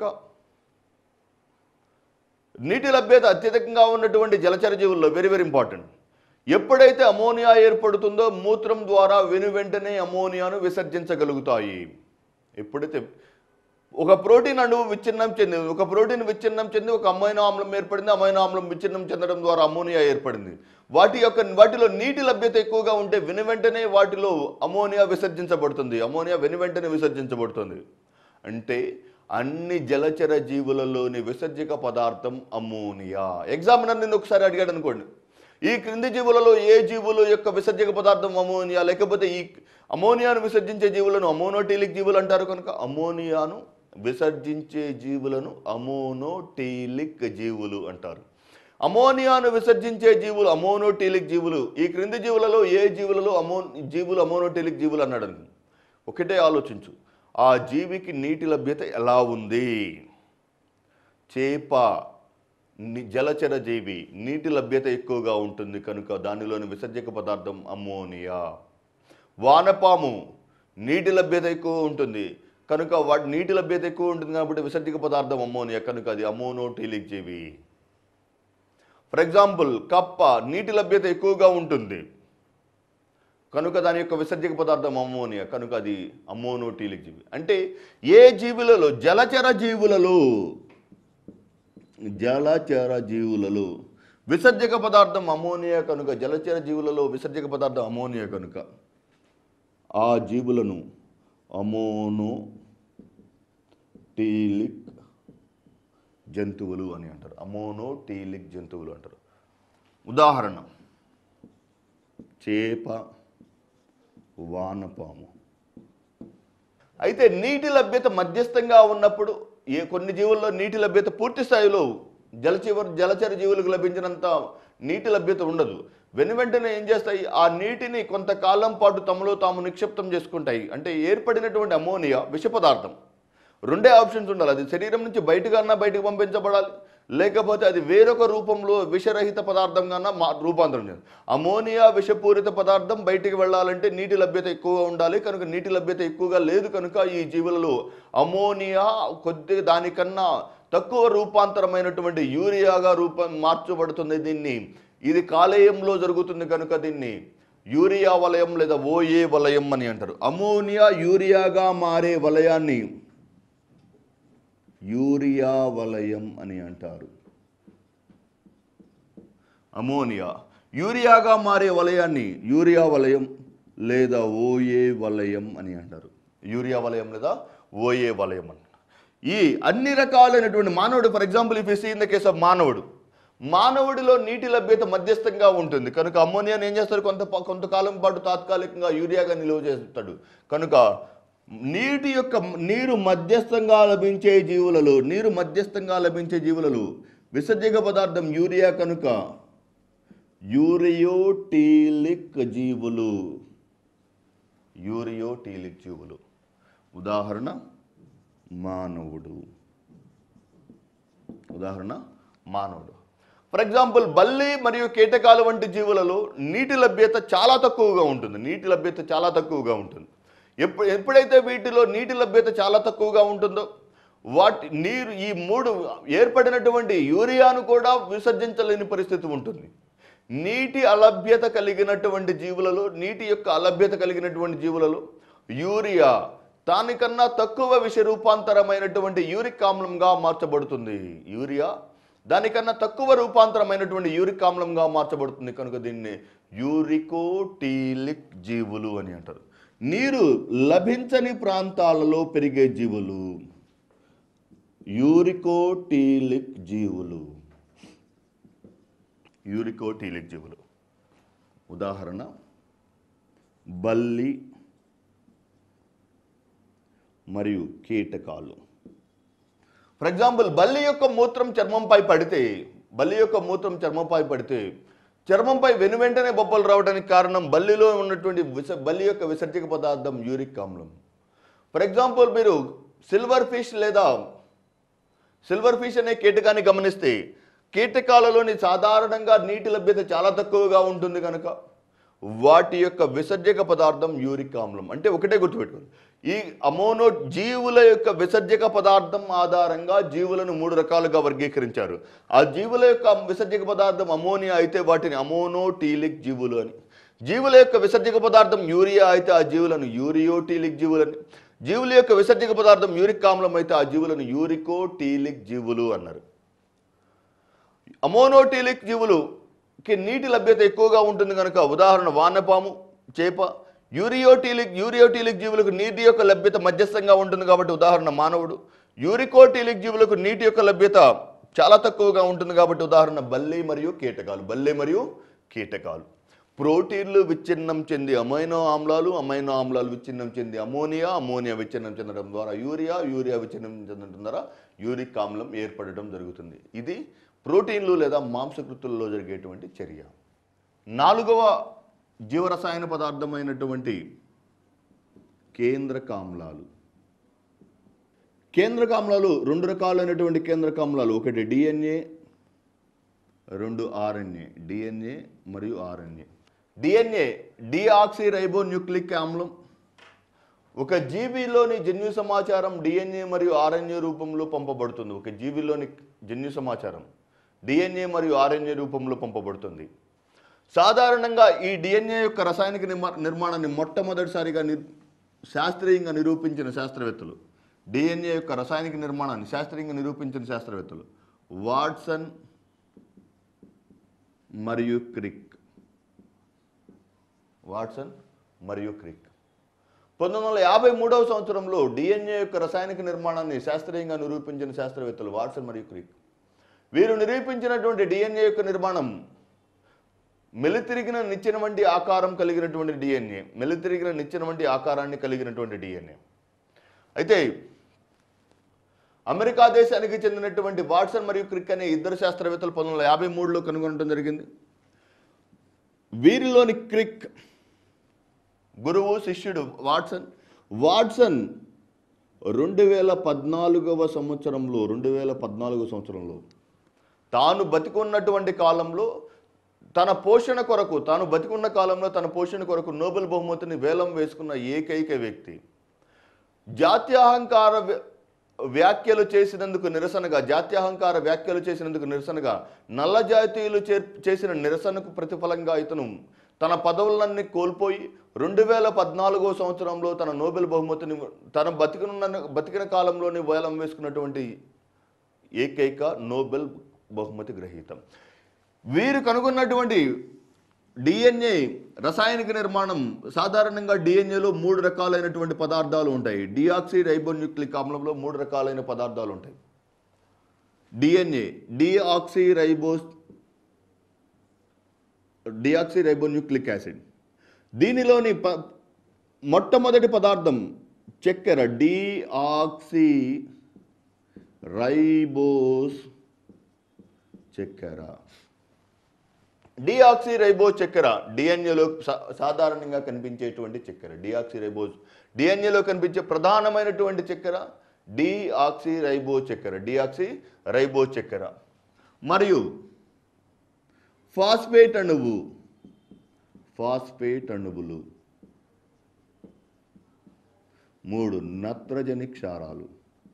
[SPEAKER 1] నీటి లభ్యత అత్యధికంగా ఉన్నటువంటి జలచర జీవుల్లో వెరీ వెరీ ఇంపార్టెంట్ ఎప్పుడైతే అమోనియా ఏర్పడుతుందో మూత్రం ద్వారా వెను వెంటనే అమోనియాను విసర్జించగలుగుతాయి ఎప్పుడైతే ఒక ప్రోటీన్ అణువు విచ్ఛిన్నం చెందింది ఒక ప్రోటీన్ విచ్ఛిన్నం చెంది ఒక అమైనో ఆమ్లం ఏర్పడింది అమైనో ఆమ్లం విచ్ఛిన్నం చెందడం ద్వారా అమోనియా ఏర్పడింది వాటి యొక్క వాటిలో నీటి లభ్యత ఎక్కువగా ఉంటే వెను వెంటనే వాటిలో అమోనియా విసర్జించబడుతుంది అమోనియా వెను వెంటనే విసర్జించబడుతుంది అంటే అన్ని జలచర జీవులలోని విసర్జక పదార్థం అమోనియా ఎగ్జామినర్ నిన్ను ఒకసారి అడిగాడు అనుకోండి ఈ క్రింది జీవులలో ఏ జీవుల యొక్క విసర్జక పదార్థం అమోనియా లేకపోతే ఈ అమోనియాను విసర్జించే జీవులను అమోనోటీలిక్ జీవులు అంటారు కనుక అమోనియాను విసర్జించే జీవులను అమోనోటీలిక్ జీవులు అంటారు అమోనియాను విసర్జించే జీవులు అమోనోటీలిక్ జీవులు ఈ క్రింది జీవులలో ఏ జీవులలో అమో జీవులు అమోనోటీలిక్ జీవులు అన్నాడు అనుకో. ఒకటే ఆలోచించు ఆ జీవికి నీటి లభ్యత ఎలా ఉంది చేప ని- జలచర జీవి నీటి లభ్యత ఎక్కువగా ఉంటుంది కనుక దానిలోని విసర్జక పదార్థం అమ్మోనియా వానపాము నీటి లభ్యత ఎక్కువ ఉంటుంది కనుక వాటి నీటి లభ్యత ఎక్కువ ఉంటుంది కాబట్టి విసర్జక పదార్థం అమ్మోనియా కనుక అది అమోనోటీలిక్ జీవి ఫర్ ఎగ్జాంపుల్ కప్ప నీటి లభ్యత ఎక్కువగా ఉంటుంది కనుక దాని యొక్క విసర్జక పదార్థం అమ్మోనియా కనుక అది అమ్మోనోటీలిక్ జీవి అంటే ఏ జీవులలో జలచర జీవులలో జలచర జీవులలో విసర్జక పదార్థం అమోనియా కనుక జలచర జీవులలో విసర్జక పదార్థం అమోనియా కనుక ఆ జీవులను అమోనో టీలిక్ జంతువులు అని అంటారు అమోనో టీలిక్ జంతువులు అంటారు ఉదాహరణ చేప వానపాము అయితే నీటి లభ్యత మధ్యస్థంగా ఉన్నప్పుడు ఏ కొన్ని జీవుల్లో నీటి లభ్యత పూర్తి స్థాయిలో జలచీవ జలచర జీవులకు లభించినంత నీటి లభ్యత ఉండదు వెను వెంటనే ఏం చేస్తాయి ఆ నీటిని కొంతకాలం పాటు తమలో తాము నిక్షిప్తం చేసుకుంటాయి అంటే ఏర్పడినటువంటి అమోనియా విష పదార్థం రెండే ఆప్షన్స్ ఉండాలి అది శరీరం నుంచి బయటకన్నా బయటకు పంపించబడాలి లేకపోతే అది వేరొక రూపంలో విషరహిత పదార్థంగా మా రూపాంతరం చెంది అమోనియా విషపూరిత పదార్థం బయటికి వెళ్ళాలంటే నీటి లభ్యత ఎక్కువగా ఉండాలి కనుక నీటి లభ్యత ఎక్కువగా లేదు కనుక ఈ జీవులలో అమోనియా కొద్ది దానికన్నా తక్కువ రూపాంతరమైనటువంటి యూరియాగా రూపం మార్చబడుతుంది దీన్ని ఇది కాలేయంలో జరుగుతుంది కనుక దీన్ని యూరియా వలయం లేదా ఓఏ వలయం అని అంటారు అమోనియా యూరియాగా మారే వలయాన్ని యూరియా వలయం అని అంటారు అమోనియా యూరియాగా మారే వలయాన్ని యూరియా వలయం లేదా ఓఏ వలయం అని అంటారు యూరియా వలయం లేదా ఓఏ వలయం అని ఈ అన్ని రకాలైనటువంటి మానవుడు for example if see in the case of మానవుడు మానవుడిలో నీటి లభ్యత మధ్యస్థంగా ఉంటుంది కనుక అమ్మోనియాని ఏం చేస్తారు కొంత కొంతకాలం పాటు తాత్కాలికంగా యూరియాగా నిల్వ చేస్తాడు కనుక నీటి యొక్క నీరు మధ్యస్థంగా లభించే జీవులలో నీరు మధ్యస్థంగా లభించే జీవులలో విసర్జక పదార్థం యూరియా కనుక యూరియోటీలిక్ జీవులు యూరియోటీలిక్ జీవులు ఉదాహరణ మానవుడు ఉదాహరణ మానవుడు ఫర్ ఎగ్జాంపుల్ బల్లి మరియు కీటకాలు వంటి జీవులలో నీటి లభ్యత చాలా తక్కువగా ఉంటుంది నీటి లభ్యత చాలా తక్కువగా ఉంటుంది ఎప్పుడు ఎప్పుడైతే వీటిలో నీటి లభ్యత చాలా తక్కువగా ఉంటుందో వాటి నీరు ఈ మూడు ఏర్పడినటువంటి యూరియాను కూడా విసర్జించలేని పరిస్థితి ఉంటుంది నీటి అలభ్యత కలిగినటువంటి జీవులలో నీటి యొక్క అలభ్యత కలిగినటువంటి జీవులలో యూరియా దానికన్నా తక్కువ విష రూపాంతరమైనటువంటి యూరిక్ ఆమ్లంగా మార్చబడుతుంది యూరియా దానికన్నా తక్కువ రూపాంతరమైనటువంటి యూరిక్ ఆమ్లంగా మార్చబడుతుంది కనుక దీన్ని యూరికోటీలిక్ జీవులు అని అంటారు నీరు లభించని ప్రాంతాలలో పెరిగే జీవులు యూరికోటీలిక్ జీవులు యూరికోటీలిక్ జీవులు ఉదాహరణ బల్లి మరియు కీటకాలు ఫర్ ఎగ్జాంపుల్ బల్లి యొక్క మూత్రం చర్మంపై పడితే బల్లి యొక్క మూత్రం చర్మంపై పడితే చర్మంపై వెను వెంటనే బొబ్బలు రావడానికి కారణం బల్లిలో ఉన్నటువంటి విస బల్లి యొక్క విసర్జక పదార్థం యూరిక్ ఆమ్లం ఫర్ ఎగ్జాంపుల్ మీరు సిల్వర్ ఫిష్ లేదా సిల్వర్ ఫిష్ అనే కీటకాన్ని గమనిస్తే కీటకాలలోని సాధారణంగా నీటి లభ్యత చాలా తక్కువగా ఉంటుంది కనుక వాటి యొక్క విసర్జక పదార్థం యూరిక్ ఆమ్లం అంటే ఒకటే గుర్తుపెట్టుకోండి ఈ అమోనో జీవుల యొక్క విసర్జక పదార్థం ఆధారంగా జీవులను మూడు రకాలుగా వర్గీకరించారు ఆ జీవుల యొక్క విసర్జక పదార్థం అమోనియా అయితే వాటిని అమోనోటీలిక్ జీవులు అని జీవుల యొక్క విసర్జక పదార్థం యూరియా అయితే ఆ జీవులను యూరియోటీలిక్ జీవులని జీవుల యొక్క విసర్జక పదార్థం యూరిక్ ఆమ్లం అయితే ఆ జీవులను యూరికోటీలిక్ జీవులు అన్నారు అమోనోటీలిక్ జీవులుకి నీటి లభ్యత ఎక్కువగా ఉంటుంది కనుక ఉదాహరణ వానపాము చేప యూరియోటీలిక్ యూరియోటీలిక్ జీవులకు నీటి యొక్క లభ్యత మధ్యస్థంగా ఉంటుంది కాబట్టి ఉదాహరణ మానవుడు యూరికోటీలిక్ జీవులకు నీటి యొక్క లభ్యత చాలా తక్కువగా ఉంటుంది కాబట్టి ఉదాహరణ బల్లి మరియు కీటకాలు బల్లి మరియు కీటకాలు ప్రోటీన్లు విచ్ఛిన్నం చెంది అమైనో ఆమ్లాలు అమైనో ఆమ్లాలు విచ్ఛిన్నం చెంది అమోనియా అమోనియా విచ్ఛిన్నం చెందడం ద్వారా యూరియా యూరియా విచ్ఛిన్నం చెందడం ద్వారా యూరిక్ ఆమ్లం ఏర్పడడం జరుగుతుంది ఇది ప్రోటీన్లు లేదా మాంసకృతుల్లో జరిగేటువంటి చర్య నాలుగవ జీవరసాయన పదార్థమైనటువంటి కేంద్రకామ్లాలు కేంద్రకామ్లాలు రెండు రకాలైనటువంటి కేంద్రకామ్లాలు ఒకటి డిఎన్ఏ రెండు ఆర్ఎన్ఏ డిఎన్ఏ మరియు ఆర్ఎన్ఏ డిఎన్ఏ డిఆక్సీ రైబోన్యూక్లిక్ ఆమ్లం ఒక జీవిలోని జన్యు సమాచారం డిఎన్ఏ మరియు ఆర్ఎన్ఏ రూపంలో పంపబడుతుంది ఒక జీవిలోని జన్యు సమాచారం డిఎన్ఏ మరియు ఆర్ఎన్ఏ రూపంలో పంపబడుతుంది సాధారణంగా ఈ డిఎన్ఏ యొక్క రసాయనిక నిర్మా- నిర్మాణాన్ని మొట్టమొదటిసారిగా నిర్ శాస్త్రీయంగా నిరూపించిన శాస్త్రవేత్తలు డిఎన్ఏ యొక్క రసాయనిక నిర్మాణాన్ని శాస్త్రీయంగా నిరూపించిన శాస్త్రవేత్తలు వాట్సన్ మరియు క్రిక్ వాట్సన్ మరియు క్రిక్ పంతొమ్మిది వందల యాభై మూడవ సంవత్సరంలో డిఎన్ఏ యొక్క రసాయనిక నిర్మాణాన్ని శాస్త్రీయంగా నిరూపించిన శాస్త్రవేత్తలు వాట్సన్ మరియు క్రిక్ వీరు నిరూపించినటువంటి డిఎన్ఏ యొక్క నిర్మాణం మెలితిరిగిన నిచ్చెన వంటి ఆకారం కలిగినటువంటి డిఎన్ఏ మెలితిరిగిన నిచ్చెన వంటి ఆకారాన్ని కలిగినటువంటి డిఎన్ఏ అయితే అమెరికా దేశానికి చెందినటువంటి వాట్సన్ మరియు క్రిక్ అనే ఇద్దరు శాస్త్రవేత్తలు పంతొమ్మిది వందల యాభై మూడులో కనుగొనడం జరిగింది వీరిలోని క్రిక్ గురువు శిష్యుడు వాట్సన్ వాట్సన్ రెండు వేల పద్నాలుగవ సంవత్సరంలో రెండు వేల పద్నాలుగవ సంవత్సరంలో తాను బతికున్నటువంటి కాలంలో తన పోషణ కొరకు తాను బతికున్న కాలంలో తన పోషణ కొరకు నోబెల్ బహుమతిని వేలం వేసుకున్న ఏకైక వ్యక్తి జాత్యహంకార వ్య- వ్యాఖ్యలు చేసినందుకు నిరసనగా జాత్యహంకార వ్యాఖ్యలు చేసినందుకు నిరసనగా నల్ల జాతీయులు చే- చేసిన నిరసనకు ప్రతిఫలంగా ఇతను తన పదవులన్నీ కోల్పోయి రెండు వేల పద్నాలుగో సంవత్సరంలో తన నోబెల్ బహుమతిని తన బతికిన బతికిన కాలంలోనే వేలం వేసుకున్నటువంటి ఏకైక నోబెల్ బహుమతి గ్రహీతం వీరు కనుగొన్నటువంటి డిఎన్ఏ రసాయనిక నిర్మాణం సాధారణంగా డిఎన్ఏలో మూడు రకాలైనటువంటి పదార్థాలు ఉంటాయి డిఆక్సీ రైబోన్యూక్లిక్ ఆమ్లంలో మూడు రకాలైన పదార్థాలు ఉంటాయి DNA deoxyribose deoxyribonucleic acid దీనిలోని ప మొట్టమొదటి పదార్థం చక్కెర డిఆక్సీ రైబోస్ చక్కెర డిఆక్సీ రైబోస్ చక్కెర డిఎన్ఏలో సాధారణంగా కనిపించేటువంటి చక్కెర డిఆక్సీ రైబోస్ డిఎన్ఏలో కనిపించే ప్రధానమైనటువంటి చక్కెర డిఆక్సీ రైబో చక్కెర డిఆక్సీ రైబో చక్కెర మరియు ఫాస్ఫేట్ అణువు ఫాస్ఫేట్ అణువులు మూడు నత్రజని క్షారాలు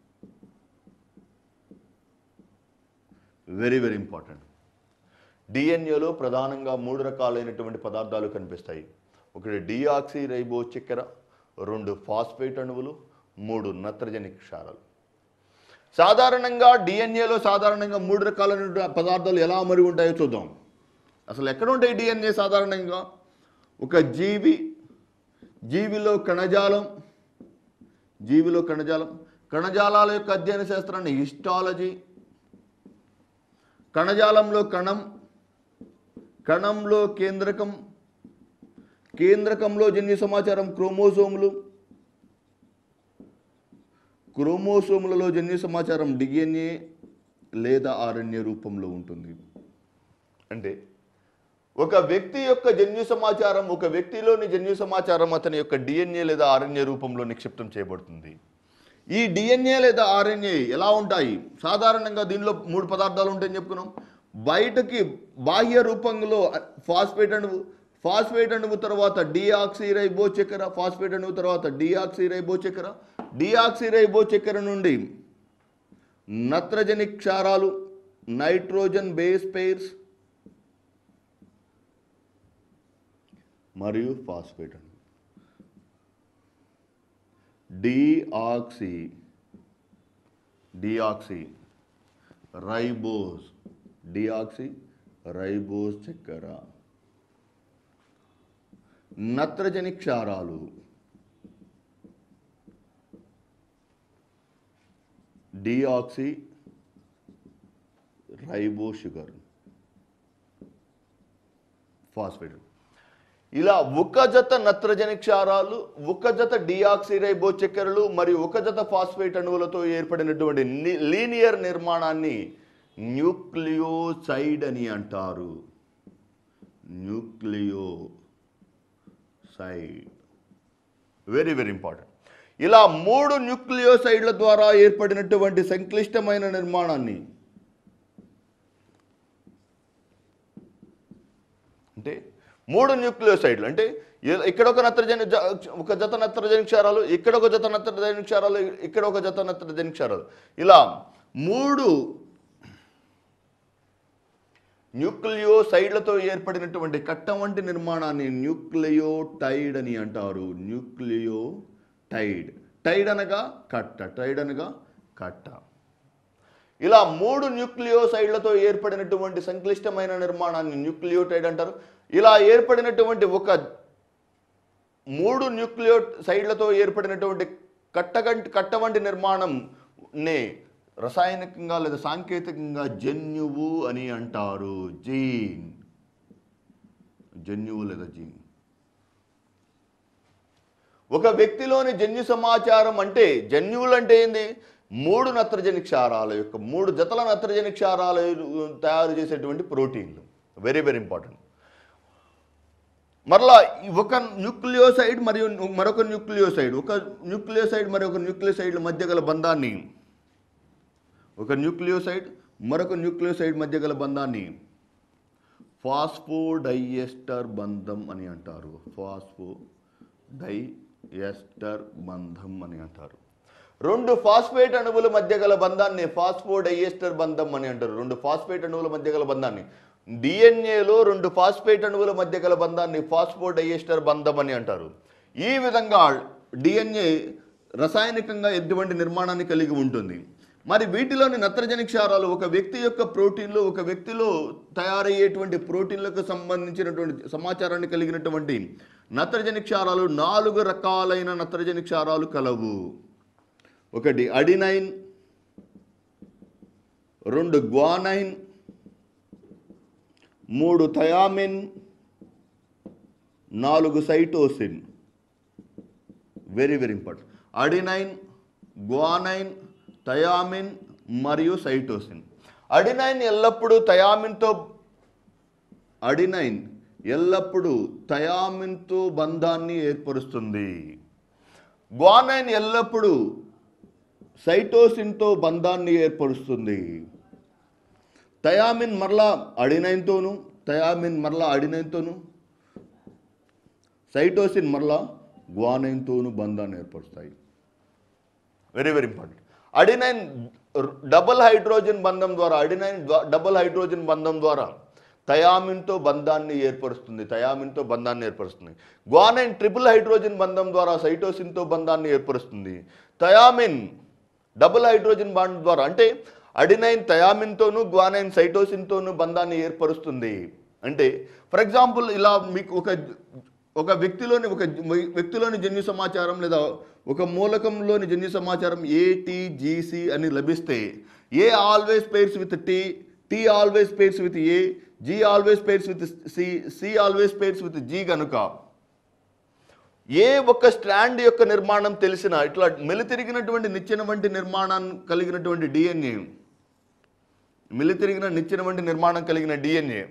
[SPEAKER 1] వెరీ వెరీ ఇంపార్టెంట్ డిఎన్ఏలో ప్రధానంగా మూడు రకాలైనటువంటి పదార్థాలు కనిపిస్తాయి ఒకటి డిఆక్సీ రైబో చక్కెర రెండు ఫాస్ఫేట్ అణువులు మూడు నత్రజని క్షారాలు సాధారణంగా డిఎన్ఏలో సాధారణంగా మూడు రకాలైన పదార్థాలు ఎలా అమరి ఉంటాయో చూద్దాం అసలు ఎక్కడ ఉంటాయి డిఎన్ఏ సాధారణంగా ఒక జీవి జీవిలో కణజాలం జీవిలో కణజాలం కణజాలాల యొక్క అధ్యయన శాస్త్రాన్ని హిస్టాలజీ కణజాలంలో కణం కణంలో కేంద్రకం కేంద్రకంలో జన్యు సమాచారం క్రోమోసోములు క్రోమోసోములలో జన్యు సమాచారం డిఎన్ఏ లేదా ఆర్ఎన్ఏ రూపంలో ఉంటుంది అంటే ఒక వ్యక్తి యొక్క జన్యు సమాచారం ఒక వ్యక్తిలోని జన్యు సమాచారం అతని యొక్క డిఎన్ఏ లేదా ఆర్ఎన్ఏ రూపంలో నిక్షిప్తం చేయబడుతుంది ఈ డిఎన్ఏ లేదా ఆర్ఎన్ఏ ఎలా ఉంటాయి సాధారణంగా దీనిలో మూడు పదార్థాలు ఉంటాయని చెప్పుకున్నాం బయటకి బాహ్య రూపంలో ఫాస్ఫేట్ అణువు ఫాస్ఫేట్ అణువు తర్వాత డిఆక్సిరైబో చక్కెర ఫాస్ఫేట్ అణువు తర్వాత డిఆక్సిరైబో చక్కెర డిఆక్సిరైబో చక్కెర నుండి నత్రజని క్షారాలు నైట్రోజన్ బేస్ పెయిర్స్ మరియు ఫాస్ఫేట్ అణువు deoxy deoxyribose deoxyribose చక్కెర నత్రజని క్షారాలు డిఆక్సి రైబో షుగర్ ఫాస్ఫేట్ ఇలా ఒక జత నత్రజని క్షారాలు ఒక జత డిఆక్సిరైబో చక్కెరలు మరియు ఒక జత ఫాస్ఫేట్ అణువులతో ఏర్పడినటువంటి ని- లీనియర్ నిర్మాణాన్ని న్యూక్లియోసైడ్ అని అంటారు న్యూక్లియోసైడ్ వెరీ వెరీ ఇంపార్టెంట్ ఇలా మూడు న్యూక్లియోసైడ్ల ద్వారా ఏర్పడినటువంటి సంక్లిష్టమైన నిర్మాణాన్ని అంటే మూడు న్యూక్లియోసైడ్లు అంటే ఏ- ఇక్కడ ఒక నత్రజని జ- ఒక జత నత్రజని క్షారాలు ఇక్కడ ఒక జత నత్రజని క్షారాలు ఇక్కడ ఒక జత నత్రజని క్షారాలు ఇలా మూడు న్యూక్లియోసైడ్లతో ఏర్పడినటువంటి కట్ట వంటి నిర్మాణాన్ని న్యూక్లియోటైడ్ అని అంటారు న్యూక్లియోటైడ్ టైడ్ అనగా కట్ట టైడ్ అనగా కట్ట ఇలా మూడు న్యూక్లియోసైడ్లతో ఏర్పడినటువంటి సంక్లిష్టమైన నిర్మాణాన్ని న్యూక్లియోటైడ్ అంటారు ఇలా ఏర్పడినటువంటి ఒక మూడు న్యూక్లియో సైడ్లతో ఏర్పడినటువంటి కట్టగంటి కట్ట వంటి నిర్మాణం నే రసాయనికంగా లేదా సాంకేతికంగా జన్యువు అని అంటారు జీన్ జన్యువు లేదా జీన్ ఒక వ్యక్తిలోని జన్యు సమాచారం అంటే జన్యువులు అంటే ఏంది మూడు నత్రజని క్షారాల యొక్క మూడు జతల నత్రజని క్షారాలు తయారు చేసేటువంటి ప్రోటీన్లు వెరీ వెరీ ఇంపార్టెంట్ మరలా ఈ ఒక న్యూక్లియోసైడ్ మరియు మరొక న్యూక్లియోసైడ్ ఒక న్యూక్లియోసైడ్ మరి ఒక న్యూక్లియోసైడ్ మధ్య గల బంధాన్ని ఒక న్యూక్లియోసైడ్ మరొక న్యూక్లియోసైడ్ మధ్య గల బంధాన్ని ఫాస్ఫోడైఎస్టర్ బంధం అని అంటారు ఫాస్ఫో డైఎస్టర్ బంధం అని అంటారు రెండు ఫాస్ఫేట్ అణువుల మధ్య గల బంధాన్ని ఫాస్ఫోడైఎస్టర్ బంధం అని అంటారు రెండు ఫాస్ఫేట్ అణువుల మధ్య గల బంధాన్ని డిఎన్ఏలో రెండు ఫాస్ఫేట్ అణువుల మధ్య గల బంధాన్ని ఫాస్ఫోడైఎస్టర్ బంధం అని అంటారు ఈ విధంగా డిఎన్ఏ రసాయనికంగా ఎటువంటి నిర్మాణాన్ని కలిగి ఉంటుంది మరి వీటిలోని నత్రజని క్షారాలు ఒక వ్యక్తి యొక్క ప్రోటీన్లు ఒక వ్యక్తిలో తయారయ్యేటువంటి ప్రోటీన్లకు సంబంధించినటువంటి సమాచారాన్ని కలిగినటువంటి నత్రజని క్షారాలు నాలుగు రకాలైన నత్రజని క్షారాలు కలవు ఒకటి అడినైన్ రెండు గ్వానైన్ మూడు థయామిన్ నాలుగు cytosine very very important adenine guanine thymine మరియు సైటోసిన్ అడినైన్ ఎల్లప్పుడూ థయామిన్తో అడినైన్ ఎల్లప్పుడూ థయామిన్తో బంధాన్ని ఏర్పరుస్తుంది గ్వానైన్ ఎల్లప్పుడూ సైటోసిన్తో బంధాన్ని ఏర్పరుస్తుంది థయామిన్ మరలా అడినైన్తోను థయామిన్ మరలా అడినైన్తోను సైటోసిన్ మరలా గ్వానైన్తోను బంధాన్ని ఏర్పరుస్తాయి very very important adenine double hydrogen బంధం ద్వారా అడినైన్ డబుల్ హైడ్రోజన్ బంధం ద్వారా థయామిన్తో బంధాన్ని ఏర్పరుస్తుంది థయామిన్తో బంధాన్ని ఏర్పరుస్తుంది గ్వానైన్ ట్రిపుల్ హైడ్రోజన్ బంధం ద్వారా సైటోసిన్తో బంధాన్ని ఏర్పరుస్తుంది థయామిన్ డబుల్ హైడ్రోజన్ బాండ్ ద్వారా అంటే అడినైన్ థయామిన్తోనూ గ్వానైన్ సైటోసిన్తోనూ బంధాన్ని ఏర్పరుస్తుంది అంటే ఫర్ ఎగ్జాంపుల్ ఇలా మీకు ఒక ఒక వ్యక్తిలోని ఒక వ్యక్తిలోని జన్యు సమాచారం లేదా ఒక మూలకంలోని జన్యు సమాచారం ఏటీజీసీ అని లభిస్తే A always pairs with T T always pairs with A G always pairs with C C always pairs with G కనుక ఏ ఒక్క స్ట్రాండ్ యొక్క నిర్మాణం తెలిసిన ఇట్లా మెలితిరిగినటువంటి నిచ్చెన వంటి నిర్మాణాన్ని కలిగినటువంటి డిఎన్ఏ మెలితిరిగిన నిచ్చెన వంటి నిర్మాణం కలిగిన డిఎన్ఏ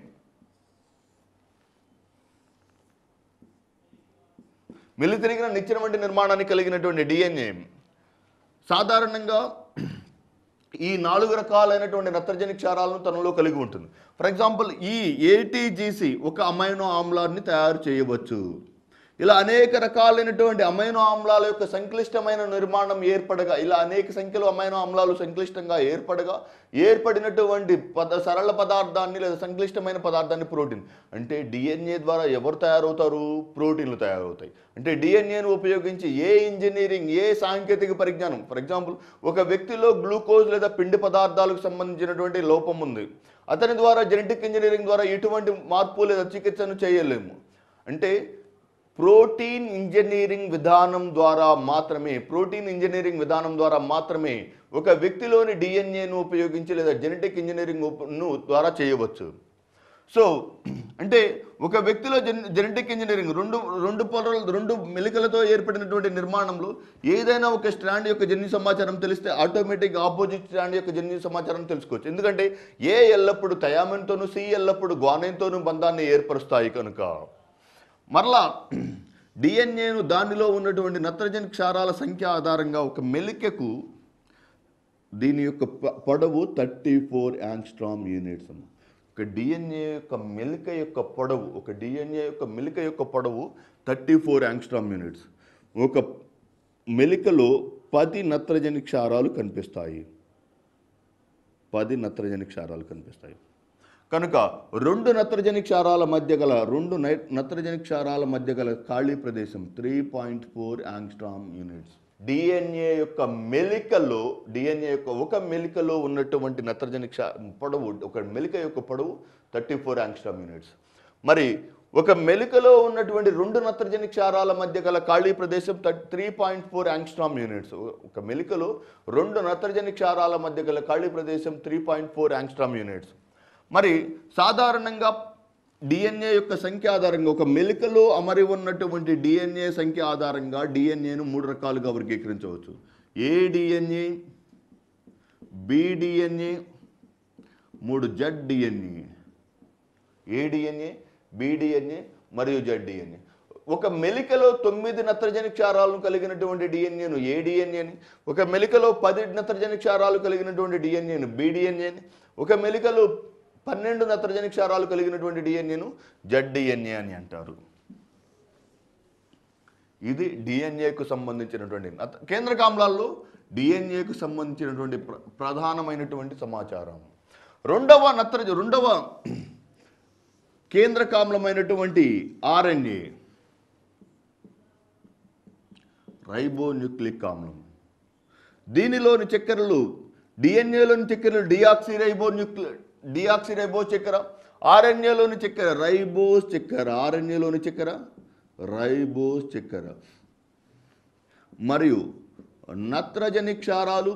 [SPEAKER 1] మెలితిరిగిన నిచ్చెన వంటి నిర్మాణాన్ని కలిగినటువంటి డిఎన్ఏ సాధారణంగా ఈ నాలుగు రకాలైనటువంటి నత్రజని క్షారాలను తనలో కలిగి ఉంటుంది ఫర్ ఎగ్జాంపుల్ ఈ ఏటీజీసీ ఒక అమైనో ఆమ్లాన్ని తయారు చేయవచ్చు ఇలా అనేక రకాలైనటువంటి అమైనో ఆమ్లాల యొక్క సంక్లిష్టమైన నిర్మాణం ఏర్పడగా ఇలా అనేక సంఖ్యలో అమైనో ఆమ్లాలు సంక్లిష్టంగా ఏర్పడగా ఏర్పడినటువంటి పద సరళ పదార్థాన్ని లేదా సంక్లిష్టమైన పదార్థాన్ని ప్రోటీన్ అంటే డిఎన్ఏ ద్వారా ఎవరు తయారవుతారు ప్రోటీన్లు తయారవుతాయి అంటే డిఎన్ఏను ఉపయోగించి ఏ ఇంజనీరింగ్ ఏ సాంకేతిక పరిజ్ఞానం ఫర్ ఎగ్జాంపుల్ ఒక వ్యక్తిలో గ్లూకోజ్ లేదా పిండి పదార్థాలకు సంబంధించినటువంటి లోపం ఉంది అతని ద్వారా జెనెటిక్ ఇంజనీరింగ్ ద్వారా ఎటువంటి మార్పు లేదా చికిత్సను చేయలేము అంటే ప్రోటీన్ ఇంజనీరింగ్ విధానం ద్వారా మాత్రమే ప్రోటీన్ ఇంజనీరింగ్ విధానం ద్వారా మాత్రమే ఒక వ్యక్తిలోని డిఎన్ఏను ఉపయోగించి లేదా జెనెటిక్ ఇంజనీరింగ్ ఉప- ను ద్వారా చేయవచ్చు సో అంటే ఒక వ్యక్తిలో జెన్ జెనెటిక్ ఇంజనీరింగ్ రెండు రెండు పొరలు రెండు మెలికలతో ఏర్పడినటువంటి నిర్మాణంలో ఏదైనా ఒక స్ట్రాండ్ యొక్క జన్యు సమాచారం తెలిస్తే ఆటోమేటిక్ ఆపోజిట్ స్ట్రాండ్ యొక్క జన్యు సమాచారం తెలుసుకోవచ్చు ఎందుకంటే ఏ ఎల్లప్పుడు థయామిన్తోనూ సి ఎల్లప్పుడు గ్వానైన్తోనూ బంధాన్ని ఏర్పరుస్తాయి కనుక మరలా డిఎన్ఏను దానిలో ఉన్నటువంటి నత్రజని క్షారాల సంఖ్య ఆధారంగా ఒక మెలికకు దీని యొక్క ప- పొడవు థర్టీ ఫోర్ యాంగ్స్ట్రామ్ యూనిట్స్ అన్న ఒక డిఎన్ఏ యొక్క మెలిక యొక్క పొడవు ఒక డిఎన్ఏ యొక్క మెలిక యొక్క పొడవు థర్టీ ఫోర్ యాంగ్స్ట్రామ్ యూనిట్స్ ఒక మెలికలో పది నత్రజని క్షారాలు కనిపిస్తాయి పది నత్రజని క్షారాలు కనిపిస్తాయి కనుక రెండు నత్రజని క్షారాల మధ్య గల రెండు నై నత్రజని క్షారాల మధ్య గల ఖాళీ ప్రదేశం three point four angstrom units DNA యొక్క మెలికలో డిఎన్ఏ యొక్క ఒక మెలికలో ఉన్నటువంటి నత్రజని క్ష పొడవు ఒక మెలిక యొక్క పొడవు థర్టీ ఫోర్ యాంగ్స్ట్రామ్ యూనిట్స్ మరి ఒక మెలికలో ఉన్నటువంటి రెండు నత్రజని క్షారాల మధ్య గల ఖాళీ ప్రదేశం three point four angstrom units ఒక మెలికలో రెండు నత్రజని క్షారాల మధ్య గల ఖాళీ ప్రదేశం three point four angstrom units మరి సాధారణంగా డిఎన్ఏ యొక్క సంఖ్య ఆధారంగా ఒక మెలికలో అమరి ఉన్నటువంటి డిఎన్ఏ సంఖ్య ఆధారంగా డిఎన్ఏను మూడు రకాలుగా వర్గీకరించవచ్చు ఏ డిఎన్ఏ బిడిఎన్ఏ మూడు జెడ్ డిఎన్ఏ ఏడిఎన్ఏ బిడిఎన్ఏ మరియు జెడ్డిఎన్ఏ ఒక మెలికలో తొమ్మిది నత్రజని క్షారాలను కలిగినటువంటి డిఎన్ఏను ఏడిఎన్ఏని ఒక మెలికలో పది నత్రజని క్షారాలు కలిగినటువంటి డిఎన్ఏను బిడిఎన్ఏని ఒక మెలికలో పన్నెండు నత్రజని క్షారాలు కలిగినటువంటి డిఎన్ఏను జెడ్డిఎన్ఏ అని అంటారు ఇది డిఎన్ఏకు సంబంధించినటువంటి నత్ర- కేంద్రక ఆమ్లాల్లో డిఎన్ఏకు సంబంధించినటువంటి ప్ర- ప్రధానమైనటువంటి సమాచారం రెండవ నత్రజ రెండవ కేంద్రకామ్లమైనటువంటి ఆర్ఎన్ఏ రైబోన్యూక్లిక్ ఆమ్లం దీనిలోని చక్కెరలు డిఎన్ఏలోని చక్కెరలు డిఆక్సీ రైబోన్యూక్లి డిఆక్సీ రైబో చక్కెర ఆర్ఎన్ఏలోని చక్కెర రైబోస్ చక్కెర ఆర్ఎన్ఏలోని చక్కెర రైబోస్ చక్కెర మరియు నత్రజని క్షారాలు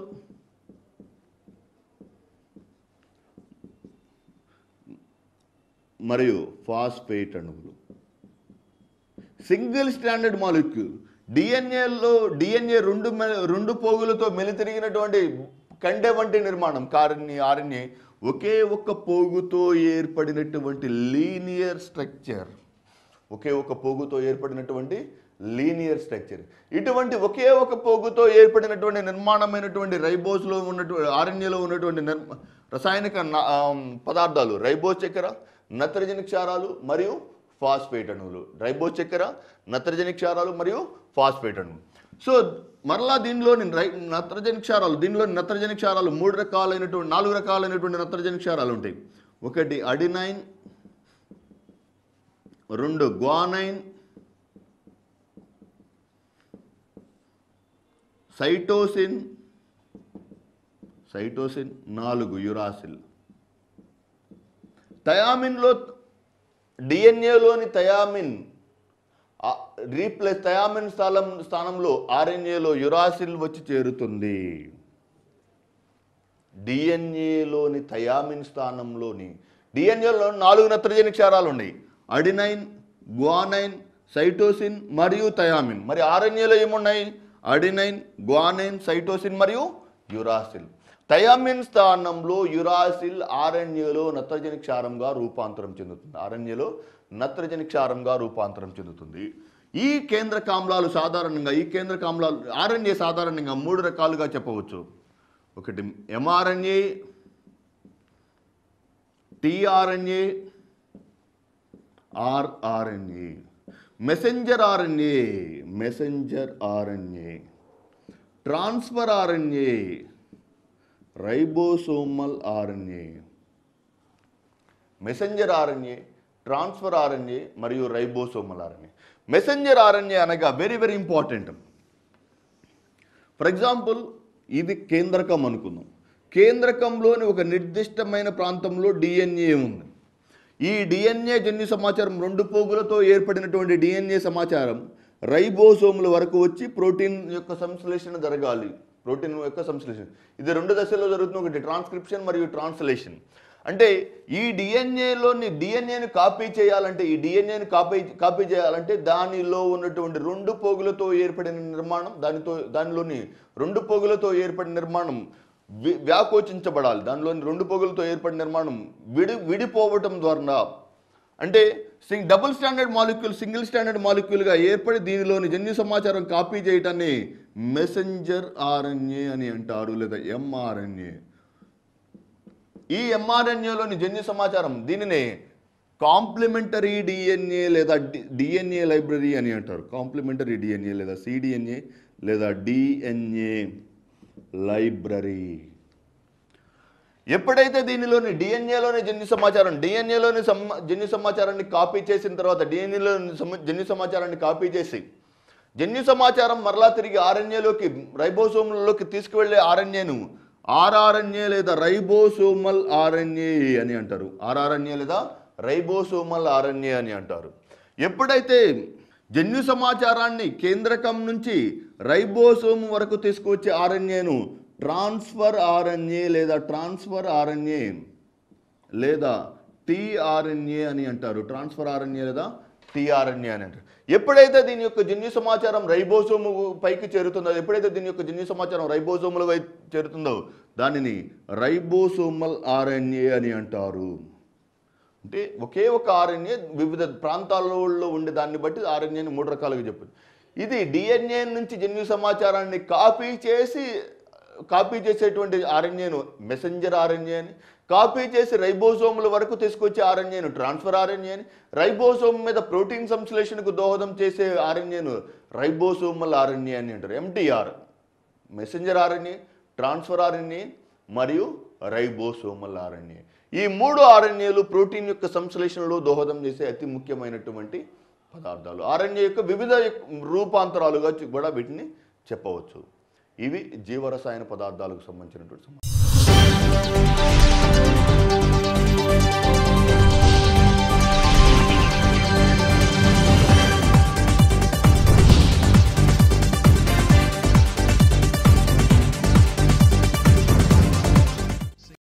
[SPEAKER 1] మరియు ఫాస్ఫేట్ అణువులు సింగిల్ స్టాండర్డ్ మాలిక్యూల్ డిఎన్ఏలో డిఎన్ఏ రెండు మె- రెండు పోగులతో మెలితిరిగినటువంటి కండె వంటి నిర్మాణం కారణి ఆర్ఎన్ఏ ఒకే ఒక్క పోగుతో ఏర్పడినటువంటి లీనియర్ స్ట్రక్చర్ ఒకే ఒక పోగుతో ఏర్పడినటువంటి లీనియర్ స్ట్రక్చర్ ఇటువంటి ఒకే ఒక పోగుతో ఏర్పడినటువంటి నిర్మాణమైనటువంటి రైబోస్లో ఉన్నటువంటి ఆర్ఎన్ఏలో ఉన్నటువంటి నిర్మ రసాయనిక న- ఆమ్, పదార్థాలు రైబోస్ చక్కెర నత్రజని క్షారాలు మరియు ఫాస్ఫేట్ అణువులు రైబోస్ చక్కెర నత్రజని క్షారాలు మరియు ఫాస్ఫేట్ అణువులు సో మరలా దీనిలోని రై నత్రజని క్షారాలు దీనిలోని నత్రజని క్షారాలు మూడు రకాలైనటువంటి నాలుగు రకాలైనటువంటి నత్రజని క్షారాలు ఉంటాయి ఒకటి అడినైన్ రెండు గ్వానైన్ సైటోసిన్ సైటోసిన్ నాలుగు యురాసిల్ థయామిన్లో డిఎన్ఏలోని థయామిన్ రీప్లేస్ థయామిన్ స్థలం స్థానంలో ఆర్ఎన్ఏలో యురాసిల్ వచ్చి చేరుతుంది డిఎన్ఏలోని థయామిన్ స్థానంలోని డిఎన్ఏలో నాలుగు నత్రజని క్షారాలు ఉన్నాయి అడినైన్ గ్వానైన్ సైటోసిన్ మరియు థయామిన్ మరి ఆర్ఎన్ఏలో ఏమున్నాయి అడినైన్ గ్వానైన్ సైటోసిన్ మరియు యురాసిల్ థయామిన్ స్థానంలో యురాసిల్ ఆర్ఎన్ఏలో నత్రజని క్షారంగా రూపాంతరం చెందుతుంది ఆర్ఎన్ఏలో నత్రజని క్షారంగా రూపాంతరం చెందుతుంది ఈ కేంద్రక ఆమ్లాలు సాధారణంగా ఈ కేంద్రక ఆమ్లాలు ఆర్ఎన్ఏ సాధారణంగా మూడు రకాలుగా చెప్పవచ్చు ఒకటి mRNA tRNA rRNA messenger RNA messenger RNA transfer RNA ribosomal RNA messenger RNA transfer RNA మరియు రైబోసోమల్ ఆర్ఎన్ఏ మెసెంజర్ ఆర్ఎన్ఏ అనగా very very important for example ఇది కేంద్రకం అనుకుందాం కేంద్రకంలోని ఒక నిర్దిష్టమైన ప్రాంతంలో డిఎన్ఏ ఉంది ఈ డిఎన్ఏ జన్యు సమాచారం రెండు పోగులతో ఏర్పడినటువంటి డిఎన్ఏ సమాచారం రైబోసోముల వరకు వచ్చి ప్రోటీన్ యొక్క సంశ్లేషణ జరగాలి ప్రోటీన్ యొక్క సంశ్లేషణ ఇది రెండు దశల్లో జరుగుతుంది ఒకటి ట్రాన్స్క్రిప్షన్ మరియు ట్రాన్స్లేషన్ అంటే ఈ డిఎన్ఏలోని డిఎన్ఏని కాపీ చేయాలంటే ఈ డిఎన్ఏని కాపీ కాపీ చేయాలంటే దానిలో ఉన్నటువంటి రెండు పోగులతో ఏర్పడిన నిర్మాణం దానితో దానిలోని రెండు పోగులతో ఏర్పడిన నిర్మాణం వి- వ్యాకోచించబడాలి దానిలోని రెండు పోగులతో ఏర్పడిన నిర్మాణం విడి విడిపోవటం ద్వారా అంటే సింగ్ double standard molecule single standard మాలిక్యూల్గా ఏర్పడి దీనిలోని జన్యు సమాచారం కాపీ చేయటాన్ని మెసెంజర్ ఆర్ఎన్ఏ అని అంటారు లేదా ఎంఆర్ఎన్ఏ ఈ ఎంఆర్ఎన్ఏలోని జన్యు సమాచారం దీనినే కాంప్లిమెంటరీ డిఎన్ఏ లేదా డిఎన్ఏ లైబ్రరీ అని అంటారు కాంప్లిమెంటరీ డిఎన్ఏ లేదా సిడిఎన్ఏ లేదా డిఎన్ఏ లైబ్రరీ ఎప్పుడైతే దీనిలోని డిఎన్ఏలోని జన్యు సమాచారం డిఎన్ఏలోని సమ జన్యు సమాచారాన్ని కాపీ చేసిన తర్వాత డిఎన్ఏలోని సమ జన్యు సమాచారాన్ని కాపీ చేసి జన్యు సమాచారం మరలా తిరిగి ఆర్ఎన్ఏలోకి రైబోసోములలోకి తీసుకువెళ్ళే ఆర్ఎన్ఏను ఆర్ఆర్ఎన్ఏ లేదా రైబోసోమల్ ఆర్ఎన్ఏ అని అంటారు ఆర్ఆర్ఎన్ఏ లేదా రైబోసోమల్ ఆర్ఎన్ఏ అని అంటారు ఎప్పుడైతే జన్యు సమాచారాన్ని కేంద్రకం నుంచి రైబోసోమ్ వరకు తీసుకువచ్చే ఆర్ఎన్ఏను ట్రాన్స్ఫర్ ఆర్ఎన్ఏ లేదా ట్రాన్స్ఫర్ ఆర్ఎన్ఏ లేదా టీఆర్ఎన్ఏ అని అంటారు ట్రాన్స్ఫర్ ఆర్ఎన్ఏ లేదా టీఆర్ఎన్ఏ అని అంటారు ఎప్పుడైతే దీని యొక్క జన్యు సమాచారం రైబోసోము పైకి చేరుతుందో ఎప్పుడైతే దీని యొక్క జన్యు సమాచారం రైబోసోముల వైపు చేరుతుందో దానిని రైబోసోమల్ ఆర్ఎన్ఏ అని అంటారు అంటే ఒకే ఒక ఆర్ఎన్ఏ వివిధ ప్రాంతాలలో ఉండే దాన్ని బట్టి ఆర్ఎన్ఏని మూడు రకాలుగా చెప్పచ్చు ఇది డిఎన్ఏ నుంచి జన్యు సమాచారాన్ని కాపీ చేసి కాపీ చేసేటువంటి ఆర్ఎన్ఏను మెసెంజర్ ఆర్ఎన్ఏ అని కాపీ చేసి రైబోసోముల వరకు తీసుకొచ్చే ఆర్ఎన్ఏను ట్రాన్స్ఫర్ ఆర్ఎన్ఏ అని రైబోసోమ్ మీద ప్రోటీన్ సంశ్లేషణకు దోహదం చేసే ఆర్ఎన్ఏను రైబోసోమల్ ఆర్ఎన్ఏ అని అంటారు M T R messenger RNA transfer RNA మరియు రైబోసోమల్ ఆర్ఎన్ఏ ఈ మూడు ఆర్ఎన్ఏలు ప్రోటీన్ యొక్క సంశ్లేషణలో దోహదం చేసే అతి ముఖ్యమైనటువంటి పదార్థాలు ఆర్ఎన్ఏ యొక్క వివిధ రూపాంతరాలుగా కూడా వీటిని చెప్పవచ్చు ఇవి జీవరసాయన పదార్థాలకు సంబంధించినటువంటి సమాచారం